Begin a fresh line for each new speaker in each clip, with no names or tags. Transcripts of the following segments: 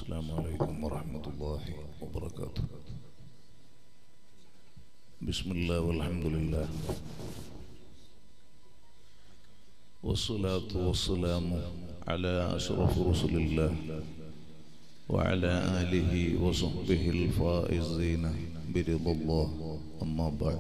السلام عليكم ورحمة الله وبركاته بسم الله والحمد لله والصلاة والسلام على أشرف رسل الله وعلى آله وصحبه الفائزين برضا الله أما بعد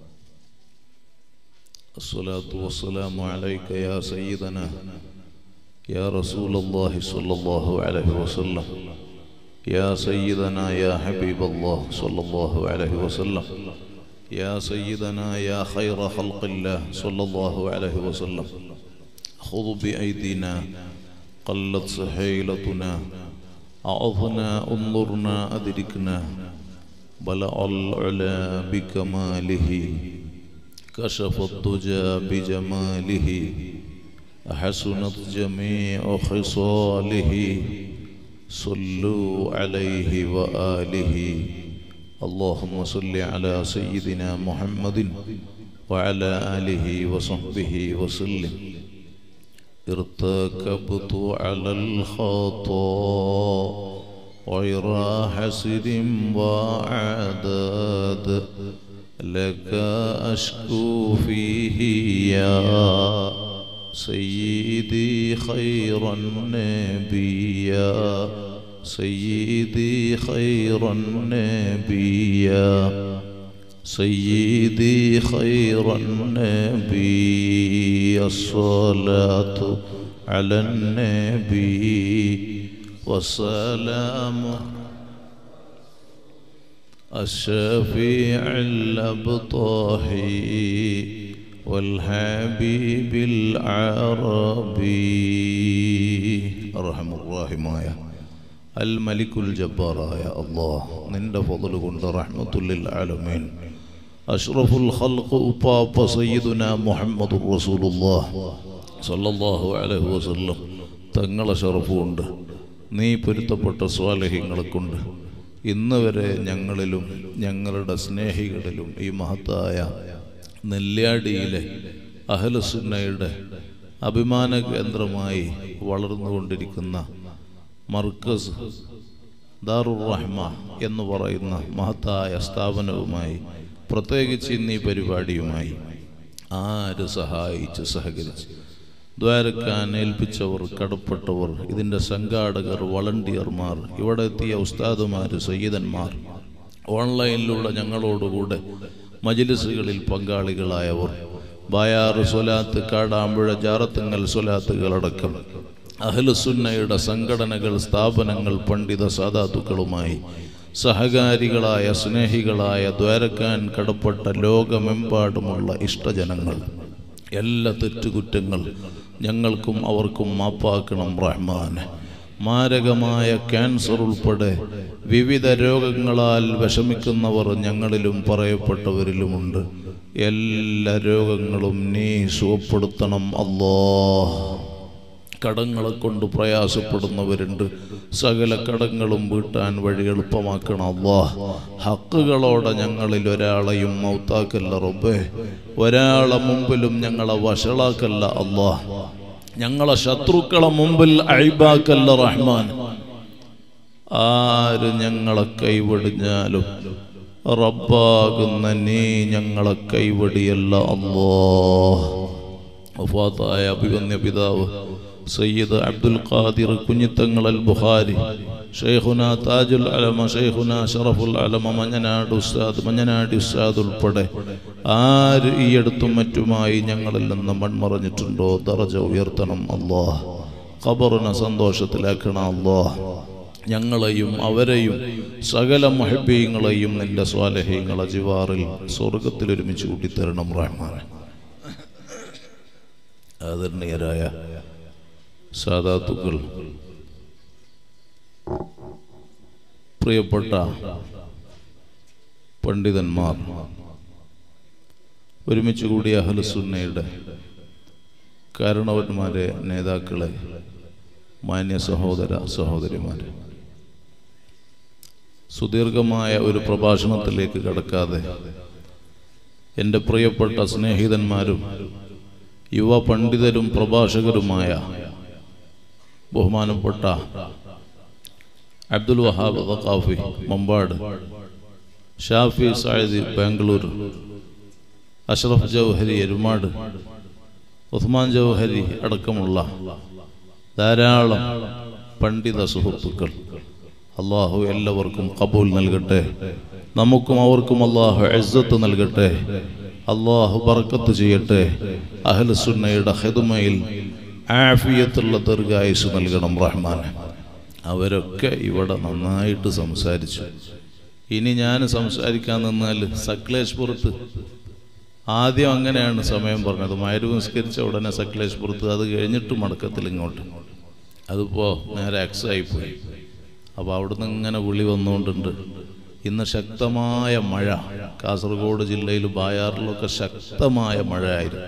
الصلاة والسلام عليك يا سيدنا يا رسول الله صلى الله عليه وسلم يا سيدنا يا حبيب الله صلى الله عليه وسلم يا سيدنا يا خير خلق الله صلى الله عليه وسلم خذ بأيدينا قلت سحيلتنا أعظنا انظرنا أدركنا بلع العلا بكماله كشف الدجى بجماله حسنت جميع خصاله صلوا عليه وآله اللهم صل على سيدنا محمد وعلى آله وصحبه وسلم ارتكبت على الخطا غير حسد وعداد لك أشكو فيه يا سيدي خير النبي يا سيدي خير النبي يا سيدي خير النبي الصلاة على النبي والسلام الشفيع الأبطاحي والحبيب العربي أرحم الراحماയ അൽ മലിക്കുൽ ജബ്ബാറായ അള്ളാഹ് നിന്റെ ഫضل കൊണ്ട് റഹ്മത്തുല്ലിൽ ആലമീൻ അഷ്റഫുൽ ഖൽഖ് ഉപ്പാപ്പ സയ്യിദുന മുഹമ്മദുർ റസൂലുള്ളാഹ് സല്ലല്ലാഹു അലൈഹി വസല്ലം തങ്ങളെ ഷറഫ് കൊണ്ട് നീ പൊരുത്തപ്പെട്ട സ്വാലഹ്യങ്ങളെ കൊണ്ട് ഇന്ന് വരെ ഞങ്ങളിലും ഞങ്ങളുടെ സ്നേഹികളിലും ഈ മഹത്തായ നെല്ലിയാടിയിലെ അഹലസുന്നയുടെ അഭിമാന കേന്ദ്രമായി വളർന്നുകൊണ്ടിരിക്കുന്ന മർക്കസ് ദാറുർ റഹ്മ എന്ന് പറയുന്ന മഹത്തായ സ്ഥാപനവുമായി പ്രത്യേകിച്ച് ഇന്ന് ഈ പരിപാടിയുമായി ആര് സഹായിച്ച് സഹകരിച്ച് ദ്വാരക്കാൻ ഏൽപ്പിച്ചവർ കടപ്പെട്ടവർ ഇതിൻ്റെ സംഘാടകർ വളണ്ടിയർമാർ ഇവിടെ എത്തിയ ഉസ്താദുമാർ സയ്യിദന്മാർ ഓൺലൈനിലൂടെ ഞങ്ങളോടുകൂടെ മജിലിസുകളിൽ പങ്കാളികളായവർ ബായാറ് സ്വലാത്ത് കാടാമ്പുഴ ജാറത്തുങ്ങൽ സ്വലാത്തുകളടക്കം അഹ്ലുസുന്നയുടെ സംഘടനകൾ സ്ഥാപനങ്ങൾ പണ്ഡിത സാധാത്തുക്കളുമായി സഹകാരികളായ സ്നേഹികളായ ദ്വാരക്കാൻ കടപ്പെട്ട ലോകമെമ്പാടുമുള്ള ഇഷ്ടജനങ്ങൾ എല്ലാ തെറ്റുകുറ്റങ്ങൾ ഞങ്ങൾക്കും അവർക്കും മാപ്പാക്കണം റഹ്മാൻ മാരകമായ ക്യാൻസർ ഉൾപ്പെടെ വിവിധ രോഗങ്ങളാൽ വിഷമിക്കുന്നവർ ഞങ്ങളിലും പറയപ്പെട്ടവരിലുമുണ്ട് എല്ലാ രോഗങ്ങളും നീ സുഖപ്പെടുത്തണം അല്ലോ കടങ്ങളെ കൊണ്ട് പ്രയാസപ്പെടുന്നവരുണ്ട് സകല കടങ്ങളും വീട്ടാൻ വഴി എളുപ്പമാക്കണം അല്ലാ ഹക്കുകളോടെ ഞങ്ങളിൽ ഒരാളെയും മൗത്താക്കല്ല റബ്ബേ ഒരാളെ മുമ്പിലും ഞങ്ങളെ വഷളാക്കല്ല അല്ലാ ഞങ്ങളെ ശത്രുക്കളെ മുമ്പിൽ അഴിബാക്കല്ല റഹ്മാൻ ആര് ഞങ്ങളെ കൈവടിഞ്ഞാലും റബ്ബാകുന്ന നീ ഞങ്ങളെ കൈവടിയല്ല അല്ലോ വഫാത്തായ അഭിവന്യ പിതാവ് സയ്യിദ് അബ്ദുൽ ഖാദിർ കുഞ്ഞിത്തങ്ങൾ അൽ ബുഖാരി ഷെയ്ഖുന താജുൽ അലമ ഷെയ്ഖുന ഷറഫുൽ അലമ മഞ്ഞനാട് ഉസ്താദ് മഞ്ഞനാടി ഉസ്താദ് ഉൾപ്പെടെ ആര് ഈ അടുത്തും മറ്റുമായി ഞങ്ങളിൽ നിന്ന് മൺമറഞ്ഞിട്ടുണ്ടോ ദറജ ഉയർത്തണം അള്ളാഹ് ഖബറിനെ സന്തോഷത്തിലാക്കണം അള്ളാഹ് ഞങ്ങളെയും അവരെയും സകല മഹബീങ്ങളെയും നിന്റെ സ്വാലഹ്യങ്ങളെ ജിവാറിൽ സ്വർഗത്തിൽ ഒരുമിച്ച് കൂട്ടിത്തരണം റഹ്മാൻ ആദരണീയരായ സാധാത്തുക്കൾ പ്രിയപ്പെട്ട പണ്ഡിതന്മാർ ഒരുമിച്ച് കൂടിയ അഹലസുന്നയുടെ കാരണവന്മാരെ നേതാക്കളെ മാന്യ സഹോദര സഹോദരിമാരെ സുദീർഘമായ ഒരു പ്രഭാഷണത്തിലേക്ക് കടക്കാതെ എൻ്റെ പ്രിയപ്പെട്ട സ്നേഹിതന്മാരും യുവ പണ്ഡിതരും പ്രഭാഷകരുമായ ബഹുമാനപ്പെട്ട അബ്ദുൽ വഹാബ് ഖാഫി മമ്പാട് ഷാഫി സായിദ് ബാംഗ്ലൂർ അഷ്റഫ് ജൗഹരി എരുമാട് ഉസ്മാൻ ജൗഹരി അടക്കമുള്ള ധാരാളം പണ്ഡിത സുഹൃത്തുക്കൾ അള്ളാഹു എല്ലാവർക്കും കബൂൽ നൽകട്ടെ നമുക്കും അവർക്കും അള്ളാഹു എസ്സത്ത് നൽകട്ടെ അള്ളാഹു ബർക്കത്ത് ചെയ്യട്ടെ അഹ്ലുസുന്നയുടെ ഹിദ്മയിൽ ആഫിയത്തുള്ള ദീർഘായുസ് നൽകണം റഹ്മാൻ അവരൊക്കെ ഇവിടെ നന്നായിട്ട് സംസാരിച്ചു ഇനി ഞാൻ സംസാരിക്കാൻ നിന്നാൽ സക്ലേഷ്പുറത്ത് ആദ്യം അങ്ങനെയാണ് സമയം പറഞ്ഞത് മയരു നിസ്കരിച്ച ഉടനെ സക്ലേഷ്പുറത്ത് അത് കഴിഞ്ഞിട്ട് മടക്കത്തിൽ ഇങ്ങോട്ട് അതിപ്പോ നേരെ എക്സ് ആയിപ്പോയി അപ്പോൾ അവിടുന്ന് ഇങ്ങനെ വിളി വന്നുകൊണ്ടുണ്ട് ഇന്ന് ശക്തമായ മഴ കാസർഗോഡ് ജില്ലയിൽ ബായാറിലൊക്കെ ശക്തമായ മഴയായിരുന്നു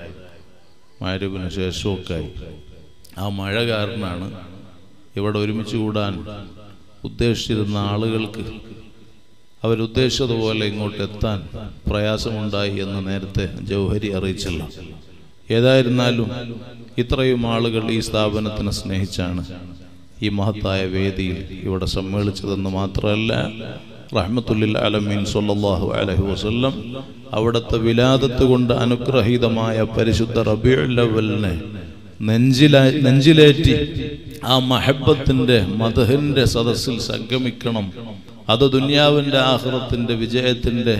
മഴവിന് ശേഷമൊക്കെ ആയി ആ മഴ കാരണമാണ് ഇവിടെ ഒരുമിച്ച് കൂടാൻ ഉദ്ദേശിച്ചിരുന്ന ആളുകൾക്ക് അവരുദ്ദേശിച്ചതുപോലെ ഇങ്ങോട്ട് എത്താൻ പ്രയാസമുണ്ടായി എന്ന് നേരത്തെ ജൗഹരി അറിയിച്ചല്ലോ ഏതായിരുന്നാലും ഇത്രയും ആളുകൾ ഈ സ്ഥാപനത്തിനെ സ്നേഹിച്ചാണ് ഈ മഹത്തായ വേദിയിൽ ഇവിടെ സമ്മേളിച്ചതെന്ന് മാത്രമല്ല റഹ്മത്തുല്ലിൽ അലമീൻ സല്ലല്ലാഹു അലൈഹി വസല്ലം അവിടുത്തെ വിലാദത്ത് കൊണ്ട് അനുഗ്രഹീതമായ പരിശുദ്ധ റബീഉൽ അവലിനെ നെഞ്ചിലാ നെഞ്ചിലേറ്റി ആ മഹബത്തിന്റെ മധുഹിന്റെ സദസ്സിൽ സംഗമിക്കണം അത് ദുന്യാവിന്റെ ആഹ്റത്തിന്റെ വിജയത്തിന്റെ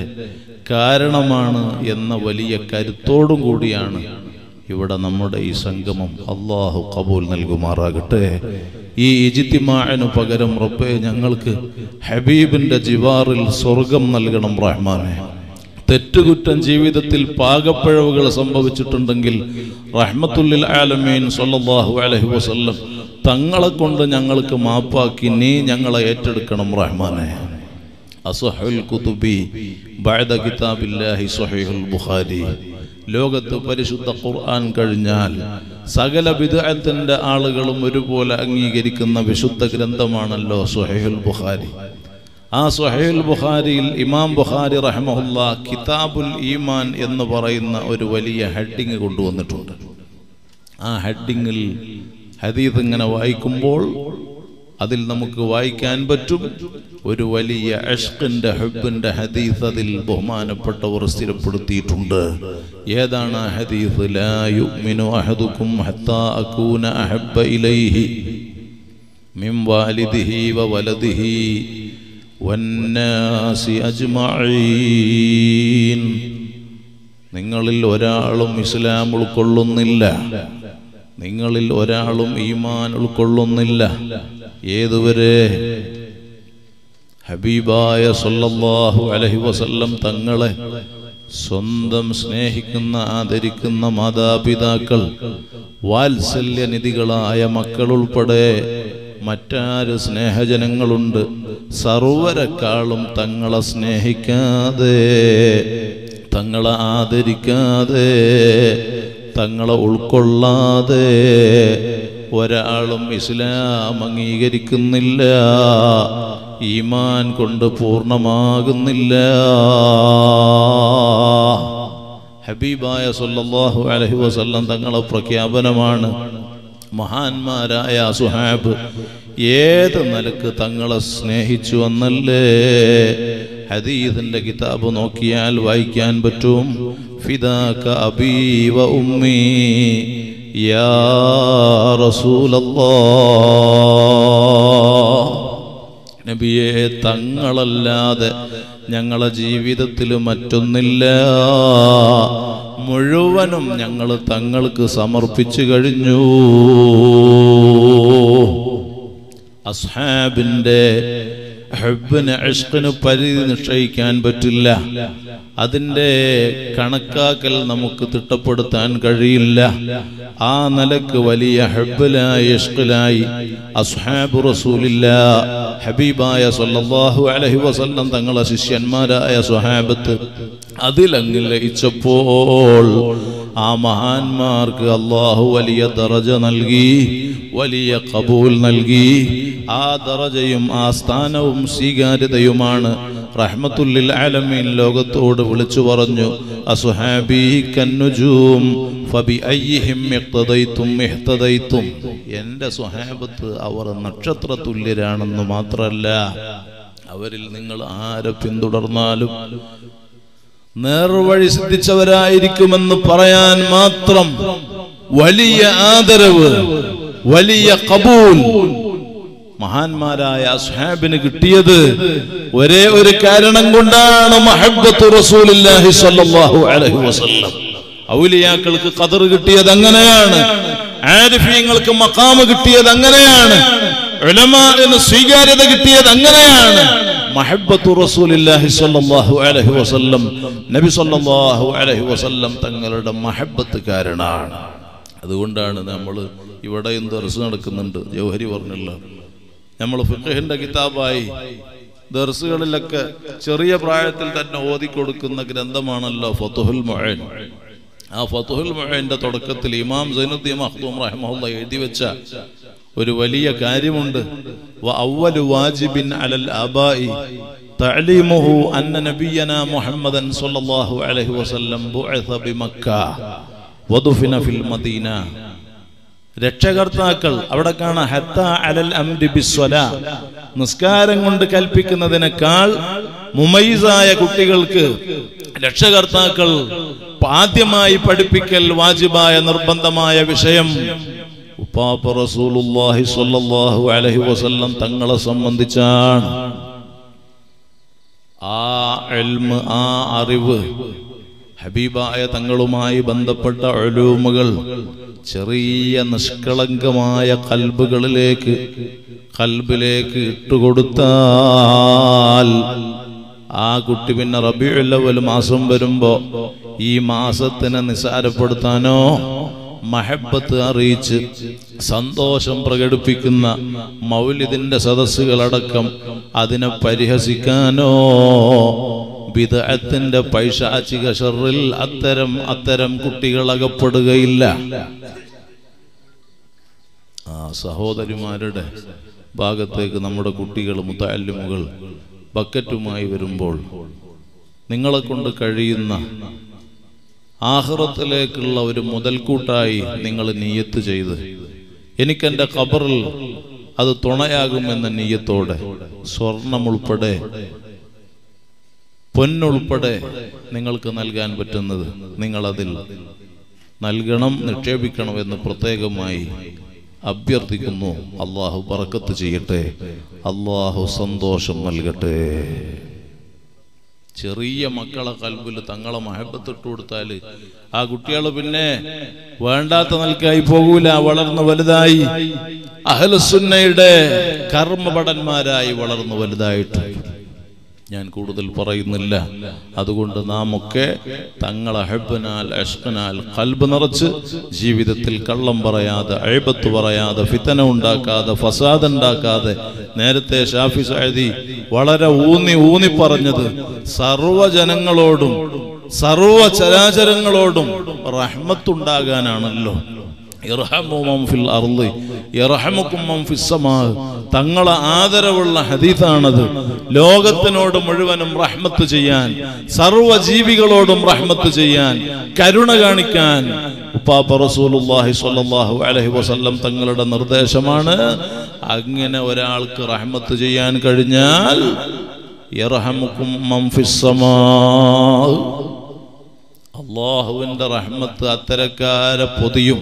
കാരണമാണ് എന്ന വലിയ കരുത്തോടും കൂടിയാണ് ഇവിടെ നമ്മുടെ ഈ സംഗമം അള്ളാഹു കബൂൽ നൽകുമാറാകട്ടെ ഈ ഇജിത്തിമാനു പകരം റബ്ബെ ഞങ്ങൾക്ക് ഹബീബിന്റെ ജിവാറിൽ സ്വർഗം നൽകണം റഹ്മാനെ തെറ്റുകുറ്റം ജീവിതത്തിൽ പാകപ്പിഴവുകൾ സംഭവിച്ചിട്ടുണ്ടെങ്കിൽ റഹ്മത്തുല്ലിൽ ആലമീൻ സല്ലല്ലാഹു അലൈഹി വസല്ലം തങ്ങളെ കൊണ്ട് ഞങ്ങൾക്ക് മാപ്പാക്കി നീ ഞങ്ങളെ ഏറ്റെടുക്കണം റഹ്മാനെ അസഹുൽ കുതുബി ബഅദ കിതാബില്ലാഹി സ്വഹീഹുൽ ബുഖാരി ലോകത്ത് പരിശുദ്ധ ഖുർആൻ കഴിഞ്ഞാൽ സകല വിദഅത്തിന്റെ ആളുകളും ഒരുപോലെ അംഗീകരിക്കുന്ന വിശുദ്ധ ഗ്രന്ഥമാണല്ലോ സ്വഹീഹുൽ ബുഖാരി ആ സ്വഹീൽ ബുഖാരിയിൽ ഇമാം ബുഖാരി റഹ്മഹുല്ല കിതാബുൽ ഈമാൻ എന്ന് പറയുന്ന ഒരു വലിയ ഹെഡിങ് കൊണ്ടുവന്നിട്ടുണ്ട് ആ ഹെഡിങ്ങിൽ ഹദീദ് ഇങ്ങനെ വായിക്കുമ്പോൾ അതിൽ നമുക്ക് വായിക്കാൻ പറ്റും ഒരു വലിയ അഷ്കിന്റെ ഹബ്ബിന്റെ ഹദീസ് അതിൽ ബഹുമാനപ്പെട്ടവർ സ്ഥിരപ്പെടുത്തിയിട്ടുണ്ട് ഏതാണ് ആ ഹദീസ് ലാ യുഅ്മിനു അഹദുക്കും ഹത്താ അകൂന അഹബ്ബ ഇലൈഹി മിൻ വാലിദിഹി വ വലദിഹി വന്നാസി അജ്മഈൻ നിങ്ങളിൽ ഒരാളും ഇസ്ലാം ഉൾക്കൊള്ളുന്നില്ല നിങ്ങളിൽ ഒരാളും ഈമാൻ ഉൾക്കൊള്ളുന്നില്ല ഏതുവരെ ഹബീബായ സല്ലല്ലാഹു അലൈഹി വസല്ലം തങ്ങളെ സ്വന്തം സ്നേഹിക്കുന്ന ആദരിക്കുന്ന മാതാപിതാക്കൾ വാത്സല്യനിധികളായ മക്കൾ ഉൾപ്പെടെ മറ്റാര് സ്നേഹജനങ്ങളുണ്ട് സർവരെക്കാളും തങ്ങളെ സ്നേഹിക്കാതെ തങ്ങളെ ആദരിക്കാതെ തങ്ങളെ ഉൾക്കൊള്ളാതെ ഒരാളും ഇസ്ലാം അംഗീകരിക്കുന്നില്ല ഈമാൻ കൊണ്ട് പൂർണ്ണമാകുന്നില്ല ഹബീബായ സല്ലല്ലാഹു അലൈഹി വസല്ലം തങ്ങളെ പ്രഖ്യാപനമാണ് മഹാന്മാരായ സുഹാബ് ഏത് നിലക്ക് തങ്ങളെ സ്നേഹിച്ചു എന്നല്ലേ ഹദീദിന്റെ കിതാബ് നോക്കിയാൽ വായിക്കാൻ പറ്റും ഫിദാക അബീ വ ഉമ്മി യാ റസൂലല്ലാഹ് നബിയെ തങ്ങളല്ലാതെ ഞങ്ങളെ ജീവിതത്തിൽ മറ്റൊന്നില്ല മുഴുവനും ഞങ്ങൾ തങ്ങൾക്ക് സമർപ്പിച്ചു കഴിഞ്ഞു അസ്ഹാബിന്റെ ഹബ്ബിന് ഇഷ്കിന് പരിധി നിശ്ചയിക്കാൻ പറ്റില്ല അതിൻ്റെ കണക്കാക്കൽ നമുക്ക് തിട്ടപ്പെടുത്താൻ കഴിയില്ല ആ നിലക്ക് വലിയ ഹബ്ബിലായി ഇഷ്കിലായി അസ്ഹാബ് റസൂലില്ല ഹബീബായ സല്ലല്ലാഹു അലൈഹി വസല്ലം തങ്ങളെ ശിഷ്യന്മാരായ സ്വഹാബത്ത് അതിലങ്ങ് ലയിച്ചപ്പോൾ ആ മഹാന്മാർക്ക് അള്ളാഹു വലിയ ദറജ നൽകി വലിയ കബൂൽ നൽകി ആ ദറജയും ആ സ്ഥാനവും സ്വീകാര്യതയുമാണ് റഹ്മത്തുല്ലിൽ ആലമീൻ ലോകത്തോട് വിളിച്ചു പറഞ്ഞു അസുഹാബി കന്നുജൂം ഫബിഅയ്യിഹിം ഇഖ്തദൈതും ഇഹ്തദൈതും എൻ്റെ സുഹാബത്ത് അവർ നക്ഷത്ര തുല്യരാണെന്ന് മാത്രമല്ല അവരിൽ നിങ്ങൾ ആരെ പിന്തുടർന്നാലും നേർവഴി സിദ്ധിച്ചവരായിരിക്കുമെന്ന് പറയാൻ മാത്രം വലിയ ആദരവ് വലിയ കബൂൽ മഹാന്മാരായ അസ്ഹാബിന് കിട്ടിയത് ഒരേ ഒരു കാരണം കൊണ്ടാണ് മഹബ്ബത്ത് റസൂലുള്ളാഹി സ്വല്ലല്ലാഹു അലൈഹി വസല്ലം ഔലിയാക്കൾക്ക് ഖദർ കിട്ടിയത് അങ്ങനെയാണ് ആരിഫീങ്ങൾക്ക് മഖാമ് കിട്ടിയത് അങ്ങനെയാണ് ഉലമാന് സ്വീകാര്യത കിട്ടിയത് അങ്ങനെയാണ് മഹബ്ബത്തു റസൂലില്ലാഹി സ്വല്ലല്ലാഹു അലൈഹി വസല്ലം നബി സ്വല്ലല്ലാഹു അലൈഹി വസല്ലം തങ്ങളുടെ മഹബ്ബത്ത് കാരണമാണ് അതുകൊണ്ടാണ് നമ്മൾ ഇവിടെയും ദർസ് നടക്കുന്നുണ്ട് ജൗഹരി പറഞ്ഞല്ലോ നമ്മൾ ഫിഖഹിന്റെ കിതാബായി ദർസുകളിലൊക്കെ ചെറിയ പ്രായത്തിൽ തന്നെ ഓതിക്കൊടുക്കുന്ന ഗ്രന്ഥമാണല്ലോ ഫതുഹുൽ മുഅൻ ആ ഫതുഹുൽ മുഅന്റെ തുടക്കത്തിൽ ഇമാം സൈനുദ്ദീൻ മഖ്ദൂം റഹിമഹുള്ള എഴുതി വെച്ച ഒരു വലിയ കാര്യമുണ്ട് വ അവ്വലു വാജിബിൻ അലൽ ആബായി തഅലീമുഹു അന്ന നബിയന മുഹമ്മദൻ സ്വല്ലല്ലാഹു അലൈഹി വസല്ലം ബുഅസ ബിമക്ക വദുഫിന ഫിൽ മദീന രക്ഷകർത്താക്കൾ അവിടെ കാണാം ഹത്ത അലൽ അംരി ബിസ്വല നിസ്കാരം കൊണ്ട് കൽപ്പിക്കുന്നതിനേക്കാൾ മുമൈസായ കുട്ടികൾക്ക് രക്ഷകർത്താക്കൾ ആദ്യമായി പഠിപ്പിക്കൽ വാജിബായ നിർബന്ധമായ വിഷയം ഉപ്പാപ്പ റസൂലുള്ളാഹി സ്വല്ലല്ലാഹു അലൈഹി വസല്ലം തങ്ങളെ സംബന്ധിച്ചാണ് ആ എൽമ് ആ അറിവ് ഹബീബായ തങ്ങളുമായി ബന്ധപ്പെട്ട ഒലൂമുകൾ ചെറിയ നിഷ്കളങ്കമായ കൽബുകളിലേക്ക് കൽബിലേക്ക് ഇട്ടുകൊടുത്താൽ ആ കുട്ടി പിന്നെ റബിയുള്ളവൽ മാസം വരുമ്പോ ഈ മാസത്തിനെ നിസാരപ്പെടുത്താനോ മഹബത്ത് അറിയിച്ച് സന്തോഷം പ്രകടിപ്പിക്കുന്ന മൗലിദിന്റെ സദസ്സുകളടക്കം അതിനെ പരിഹസിക്കാനോ വിദഅത്തിന്റെ പൈശാചിക ഷറിൽ അത്തരം അത്തരം കുട്ടികൾ അകപ്പെടുകയില്ല ആ സഹോദരിമാരുടെ ഭാഗത്തേക്ക് നമ്മുടെ കുട്ടികൾ മുത്താലിമുകൾ ബക്കറ്റുമായി വരുമ്പോൾ നിങ്ങളെ കൊണ്ട് കഴിയുന്ന ആഹ്റത്തിലേക്കുള്ള ഒരു മുതൽക്കൂട്ടായി നിങ്ങൾ നീയത്ത് ചെയ്ത് എനിക്കെന്റെ ഖബറിൽ അത് തുണയാകുമെന്ന നീയത്തോടെ സ്വർണം ഉൾപ്പെടെ പൊന്നുൾപ്പെടെ നിങ്ങൾക്ക് നൽകാൻ പറ്റുന്നത് നിങ്ങളതിൽ നൽകണം നിക്ഷേപിക്കണം എന്ന് പ്രത്യേകമായി അഭ്യർത്ഥിക്കുന്നു അള്ളാഹു പറക്കത്ത് ചെയ്യട്ടെ അള്ളാഹു സന്തോഷം നൽകട്ടെ ചെറിയ മക്കളെ കൽബിൽ തങ്ങളെ മഹബത്തിട്ട് കൊടുത്താൽ ആ കുട്ടികൾ പിന്നെ വേണ്ടാത്ത നിൽക്കായി പോകൂല വളർന്ന് വലുതായി അഹലസുന്നയുടെ കർമ്മഭടന്മാരായി വളർന്ന് വലുതായിട്ട് ഞാൻ കൂടുതൽ പറയുന്നില്ല അതുകൊണ്ട് നാം ഒക്കെ തങ്ങളെ ഹെബനാൽ അഷ്കനാൽ കൽബ് നിറച്ച് ജീവിതത്തിൽ കള്ളം പറയാതെ അഴിബത്ത് പറയാതെ ഫിത്തന ഉണ്ടാക്കാതെ ഫസാദ് ഉണ്ടാക്കാതെ നേരത്തെ ഷാഫി സഅദി വളരെ ഊന്നി ഊന്നി പറഞ്ഞത് സർവജനങ്ങളോടും സർവ ചരാചരങ്ങളോടും റഹ്മത്തുണ്ടാകാനാണല്ലോ ഇർഹമു മൻ ഫിൽ അർളി യർഹമുക്കും മൻ ഫിസ് സമാ തങ്ങളെ ആദരവുള്ള ഹദീസാണത് ലോകത്തിനോട് മുഴുവനും റഹ്മത്ത് ചെയ്യാൻ സർവ്വജീവികളോടും റഹ്മത്ത് ചെയ്യാൻ കരുണ കാണിക്കാൻ ഉപ്പാപ്പ റസൂലുള്ളാഹി സ്വല്ലല്ലാഹു അലൈഹി വസല്ലം തങ്ങളുടെ നിർദ്ദേശമാണ് അങ്ങനെ ഒരാൾക്ക് റഹ്മത്ത് ചെയ്യാൻ കഴിഞ്ഞാൽ യർഹമുക്കും മൻ ഫിസ് സമാ അള്ളാഹുവിന്റെ റഹ്മത്ത് അത്തരക്കാരെ പൊതിയും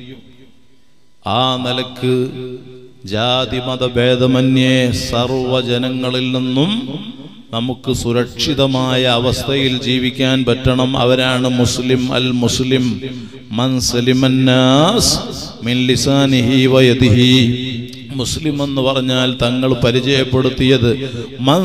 ആ നിലക്ക് ജാതി മതഭേദമന്യേ സർവജനങ്ങളിൽ നിന്നും നമുക്ക് സുരക്ഷിതമായ അവസ്ഥയിൽ ജീവിക്കാൻ പറ്റണം അവരാണ് മുസ്ലിം അൽ മുസ്ലിം മൻ സലിമന്നാസ് മിൻ ലിസാനിഹി വയദിഹി മുസ്ലിം എന്ന് പറഞ്ഞാൽ തങ്ങൾ പരിചയപ്പെടുത്തിയത് മൻ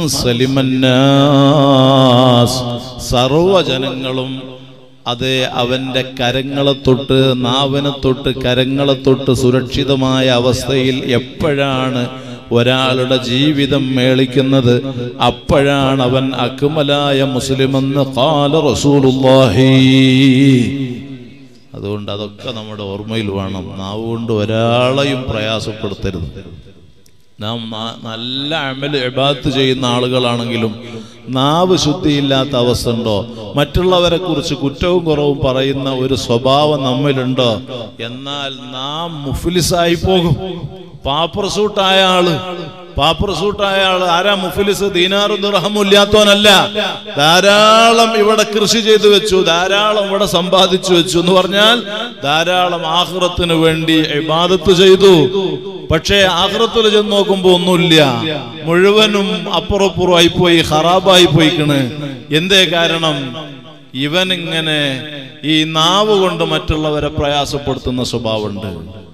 സലിമന്നാസ് സർവജനങ്ങളും അത് അവന്റെ കരങ്ങളെ തൊട്ട് നാവിനെ തൊട്ട് കരങ്ങളെ തൊട്ട് സുരക്ഷിതമായ അവസ്ഥയിൽ എപ്പോഴാണ് ഒരാളുടെ ജീവിതം മേളിക്കുന്നത് അപ്പോഴാണ് അവൻ അക്മലായ മുസ്ലിമെന്ന് കാല റസൂലുള്ളാഹി അതുകൊണ്ട് അതൊക്കെ നമ്മുടെ ഓർമ്മയിൽ വേണം നാവ് കൊണ്ട് ഒരാളെയും പ്രയാസപ്പെടുത്തരുത് നാം ന- നല്ല അമല് ഇബാദത്ത് ചെയ്യുന്ന ആളുകളാണെങ്കിലും നാവ് ശുദ്ധിയില്ലാത്ത അവസ്ഥ ഉണ്ടോ മറ്റുള്ളവരെ കുറിച്ച് കുറ്റവും കുറവും പറയുന്ന ഒരു സ്വഭാവം നമ്മിലുണ്ടോ എന്നാൽ നാം മുഫ്ലിസായി പോകും പാപ്പർ സൂട്ടായ ആള് പാപ്പർ സൂട്ടായ ആള് ആരാ മുഫ്ലിസ് ദീനാറും ദിർഹമും ഇല്ലാത്തവനല്ല ധാരാളം ഇവിടെ കൃഷി ചെയ്തു വെച്ചു ധാരാളം ഇവിടെ സമ്പാദിച്ചു വെച്ചു എന്ന് പറഞ്ഞാൽ ധാരാളം ആഹ്റത്തിന് വേണ്ടി ഇബാദത്ത് ചെയ്തു പക്ഷേ ആഹ്റത്തിൽ ചെന്ന് നോക്കുമ്പോ ഒന്നുമില്ല മുഴുവനും അപ്പുറപ്പുറമായി പോയി ഹറാബായി പോയിക്കണ് എന്തേ കാരണം ഇവൻ ഇങ്ങനെ ഈ നാവ് കൊണ്ട് മറ്റുള്ളവരെ പ്രയാസപ്പെടുത്തുന്ന സ്വഭാവമുണ്ട്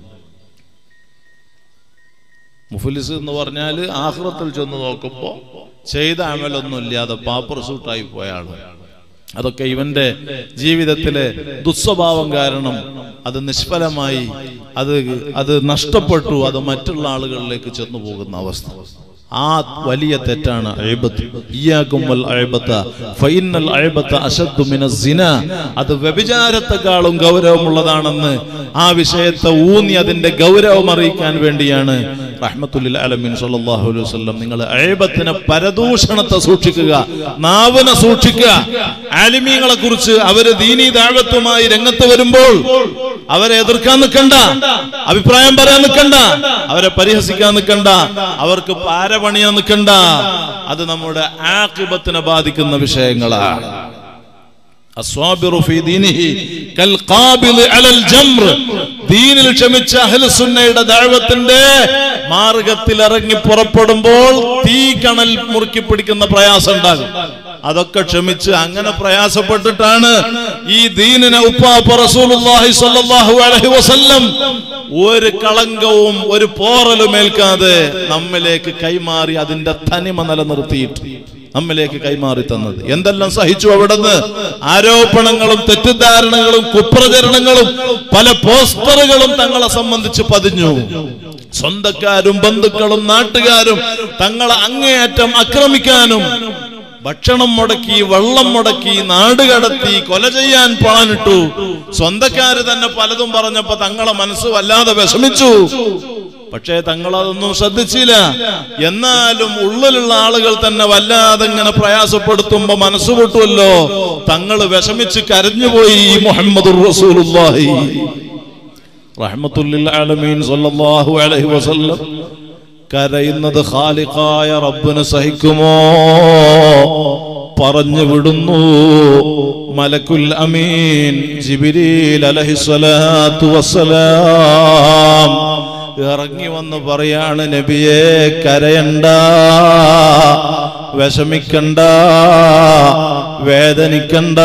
മുഫലിസ് എന്ന് പറഞ്ഞാൽ ആഹ്റത്തിൽ ചെന്ന് നോക്കുമ്പോ ചെയ്ത അമലൊന്നും ഇല്ലാതെ പാപ്പർ സൂട്ടായി പോയ ആള് അതൊക്കെ ഇവന്റെ ജീവിതത്തിലെ ദുസ്വഭാവം കാരണം അത് നിഷ്ഫലമായി അത് അത് നഷ്ടപ്പെട്ടു അത് മറ്റുള്ള ആളുകളിലേക്ക് ചെന്നു പോകുന്ന അവസ്ഥ ആ വലിയ തെറ്റാണ് അഴബത്ത് ഇയ്യാക്കും വൽ അഴബത്ത ഫൈനൽ അഴബത്ത അശദ്ദു മിനസ് സിന അത് വ്യഭിചാരത്തെക്കാളും ഗൗരവമുള്ളതാണെന്ന് ആ വിഷയത്തെ ഊന്നി അതിന്റെ ഗൗരവം അറിയിക്കാൻ വേണ്ടിയാണ് റഹ്മത്തുല്ലിൽ അലമീൻ സല്ലല്ലാഹു അലൈഹി വസല്ലം നിങ്ങൾ അഴബത്തിനെ പരദൂഷണത്തെ സൂക്ഷിക്കുക നാവിനെ സൂക്ഷിക്കുക ആലിമീങ്ങളെ കുറിച്ച് അവര് ദീനീ ദാഴത്വമായി രംഗത്ത് വരുമ്പോൾ അവരെ എതിർക്കാൻ നിൽക്കണ്ട അഭിപ്രായം പറയാൻ നിൽക്കണ്ട അവരെ പരിഹസിക്കാൻ നിൽക്കണ്ട അവർക്ക് പാരപണിയാൻ നിൽക്കണ്ട അത് നമ്മുടെ ആക്കിബത്തിനെ ബാധിക്കുന്ന വിഷയങ്ങളാണ് അസ്വാബിറു ഫീ ദീനിഹി കൽ ഖാബിദ് അലൽ ജംർ ദീനിൽ ക്ഷമിച്ച അഹ്ലുസുന്നയുടെ ദഅവത്തിന്റെ മാർഗത്തിൽ ഇറങ്ങി പുറപ്പെടുമ്പോൾ തീ കണൽ മുറുക്കി പിടിക്കുന്ന പ്രയാസം ഉണ്ടാകും അതൊക്കെ ക്ഷമിച്ച് അങ്ങനെ പ്രയാസപ്പെട്ടിട്ടാണ് ഈ ദീനിനെ ഉപ്പാപ്പ റസൂലുള്ളാഹി സ്വല്ലല്ലാഹു അലൈഹി വസല്ലം ഒരു കളങ്കവും ഒരു പോറലും ഏൽക്കാതെ നമ്മിലേക്ക് കൈമാറി അതിന്റെ തനിമ നിലനിർത്തിയിട്ട് നമ്മിലേക്ക് കൈമാറി തന്നത് എന്തെല്ലാം സഹിച്ചു അവിടുന്ന് ആരോപണങ്ങളും തെറ്റിദ്ധാരണകളും കുപ്രചരണങ്ങളും പല പോസ്റ്ററുകളും തങ്ങളെ സംബന്ധിച്ച് പതിഞ്ഞു സ്വന്തക്കാരും ബന്ധുക്കളും നാട്ടുകാരും തങ്ങളെ അങ്ങേയറ്റം ആക്രമിക്കാനും ഭക്ഷണം മുടക്കി വെള്ളം മുടക്കി നാട് കടത്തി കൊല ചെയ്യാൻ പ്ലാനിട്ടു സ്വന്തക്കാര് തന്നെ പലതും പറഞ്ഞപ്പോ തങ്ങളെ മനസ്സ് വല്ലാതെ വിഷമിച്ചു പക്ഷേ തങ്ങൾ അതൊന്നും ശ്രദ്ധിച്ചില്ല എന്നാലും ഉള്ളിലുള്ള ആളുകൾ തന്നെ വല്ലാതെ ഇങ്ങനെ പ്രയാസപ്പെടുത്തുമ്പോ മനസ്സ് പൊട്ടുമല്ലോ തങ്ങൾ വിഷമിച്ച് കരഞ്ഞുപോയി മുഹമ്മദ് റസൂലുള്ളാഹി റഹ്മത്തുല്ലിൽ ആലമീൻ സല്ലല്ലാഹു അലൈഹി വസല്ലം കരയുന്നത് ഖാലിഖായ റബ്ബിന് സഹിക്കുമോ പറഞ്ഞു വിടുന്നു മലക്കുൽ അമീൻ ജിബിരീൽ അലഹിസ്വലാത്തു വസ്സലാം ഇറങ്ങി വന്ന് പറയാണ് നബിയെ കരയണ്ട വിഷമിക്കണ്ട വേദനിക്കണ്ട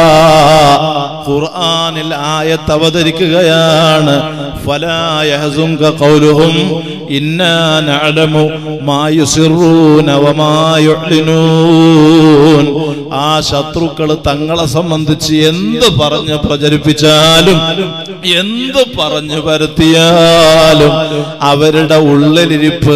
ഖുർആനിൽ ആയത്ത് അവതരിക്കുകയാണ് ഫലാ യഹ്സുൻക ഖൗലുഹും ഇന്നാ നഅലമു മാ യുസിറൂന വമാ യുഅ്ലിനൂൻ ആ ശത്രുക്കൾ തങ്ങളെ സംബന്ധിച്ച് എന്ത് പറഞ്ഞ് പ്രചരിപ്പിച്ചാലും എന്ത് പറഞ്ഞു പരത്തിയാലും അവരുടെ ഉള്ളിലിരിപ്പ്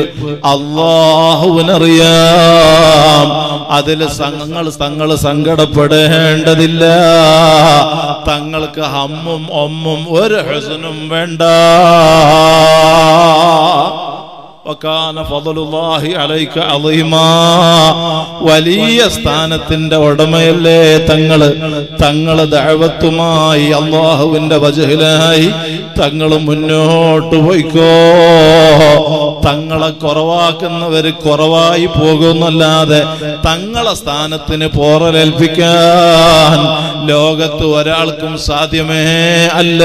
അള്ളാഹുവിനറിയാം അതിൽ സംഘങ്ങൾ തങ്ങൾ സങ്കടപ്പെടേണ്ടതില്ല തങ്ങൾക്ക് ഹമ്മും ഒമ്മും ഒരു ഹസനും വേണ്ട വകാന ഫضലുല്ലാഹി അലൈക അളീമാ വലിയ സ്ഥാനത്തിന്റെ ഉടമയല്ലേ തങ്ങള് തങ്ങള് ദഅവത്തുമായി അള്ളാഹുവിന്റെ വജഹിലായി തങ്ങൾ മുന്നോട്ട് പോയിക്കോ തങ്ങളെ കുറവാക്കുന്നവര് കുറവായി പോകുന്നല്ലാതെ തങ്ങളെ സ്ഥാനത്തിന് പോറലേൽപ്പിക്കാൻ ലോകത്ത് ഒരാൾക്കും സാധ്യമേ അല്ല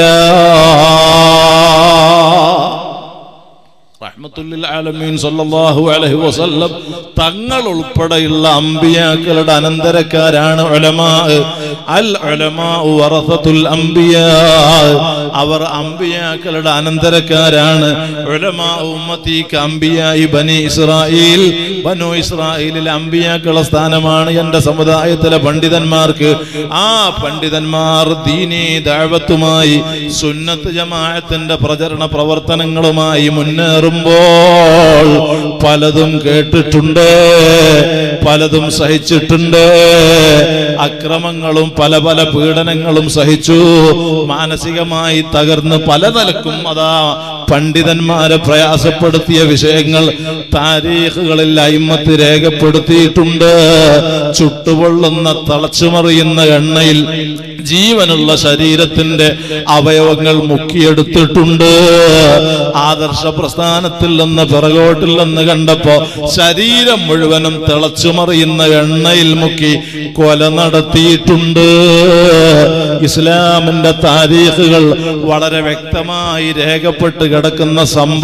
റഹ്മത്തുല്ലിൽ ആലമീൻ സല്ലല്ലാഹു അലൈഹി വസല്ലം തങ്ങൾ ഉൾപ്പെടെയുള്ള അമ്പിയാക്കളുടെ അനന്തരക്കാരാണ് ഉലമാ അൽ ഉലമാ വറസത്തുൽ അംബിയാ അവർ അമ്പിയാക്കളുടെ അനന്തരക്കാരാണ് ഉലമാ ഉമ്മത്തിക്ക് അംബിയായി ബനി ഇസ്രായേൽ ബനു ഇസ്രായേലിലെ അമ്പിയാക്കളുടെ സ്ഥാനമാണ് എൻ്റെ സമുദായത്തിലെ പണ്ഡിതന്മാർക്ക് ആ പണ്ഡിതന്മാർ ദീനീ ദാവത്തുമായി സുന്നത്ത് ജമാഅത്തിന്റെ പ്രചരണ പ്രവർത്തനങ്ങളുമായി മുന്നേറുമ്പോൾ മനസ്സിലാക്കുമ്പോൾ പലതും കേട്ടിട്ടുണ്ട് പലതും സഹിച്ചിട്ടുണ്ട് അക്രമങ്ങളും പല പല പീഡനങ്ങളും സഹിച്ചു മാനസികമായി തകർന്ന് പല നിലക്കും അതാ പണ്ഡിതന്മാരെ പ്രയാസപ്പെടുത്തിയ വിഷയങ്ങൾ താരീഖുകളിൽ അയിമത്ത് രേഖപ്പെടുത്തിയിട്ടുണ്ട് ചുട്ടുപൊള്ളുന്ന തളച്ചുമറിയുന്ന എണ്ണയിൽ ജീവനുള്ള ശരീരത്തിന്റെ അവയവങ്ങൾ മുക്കിയെടുത്തിട്ടുണ്ട് ആദർശ പ്രസ്ഥാനത്തിൽ നിന്ന് പിറകോട്ടിൽ നിന്ന് കണ്ടപ്പോ ശരീരം മുഴുവനും തിളച്ചുമറിയുന്ന എണ്ണയിൽ മുക്കി കൊല നടത്തിയിട്ടുണ്ട് ഇസ്ലാമിന്റെ താരീഖുകൾ വളരെ വ്യക്തമായി രേഖപ്പെട്ട് കിടക്കുന്ന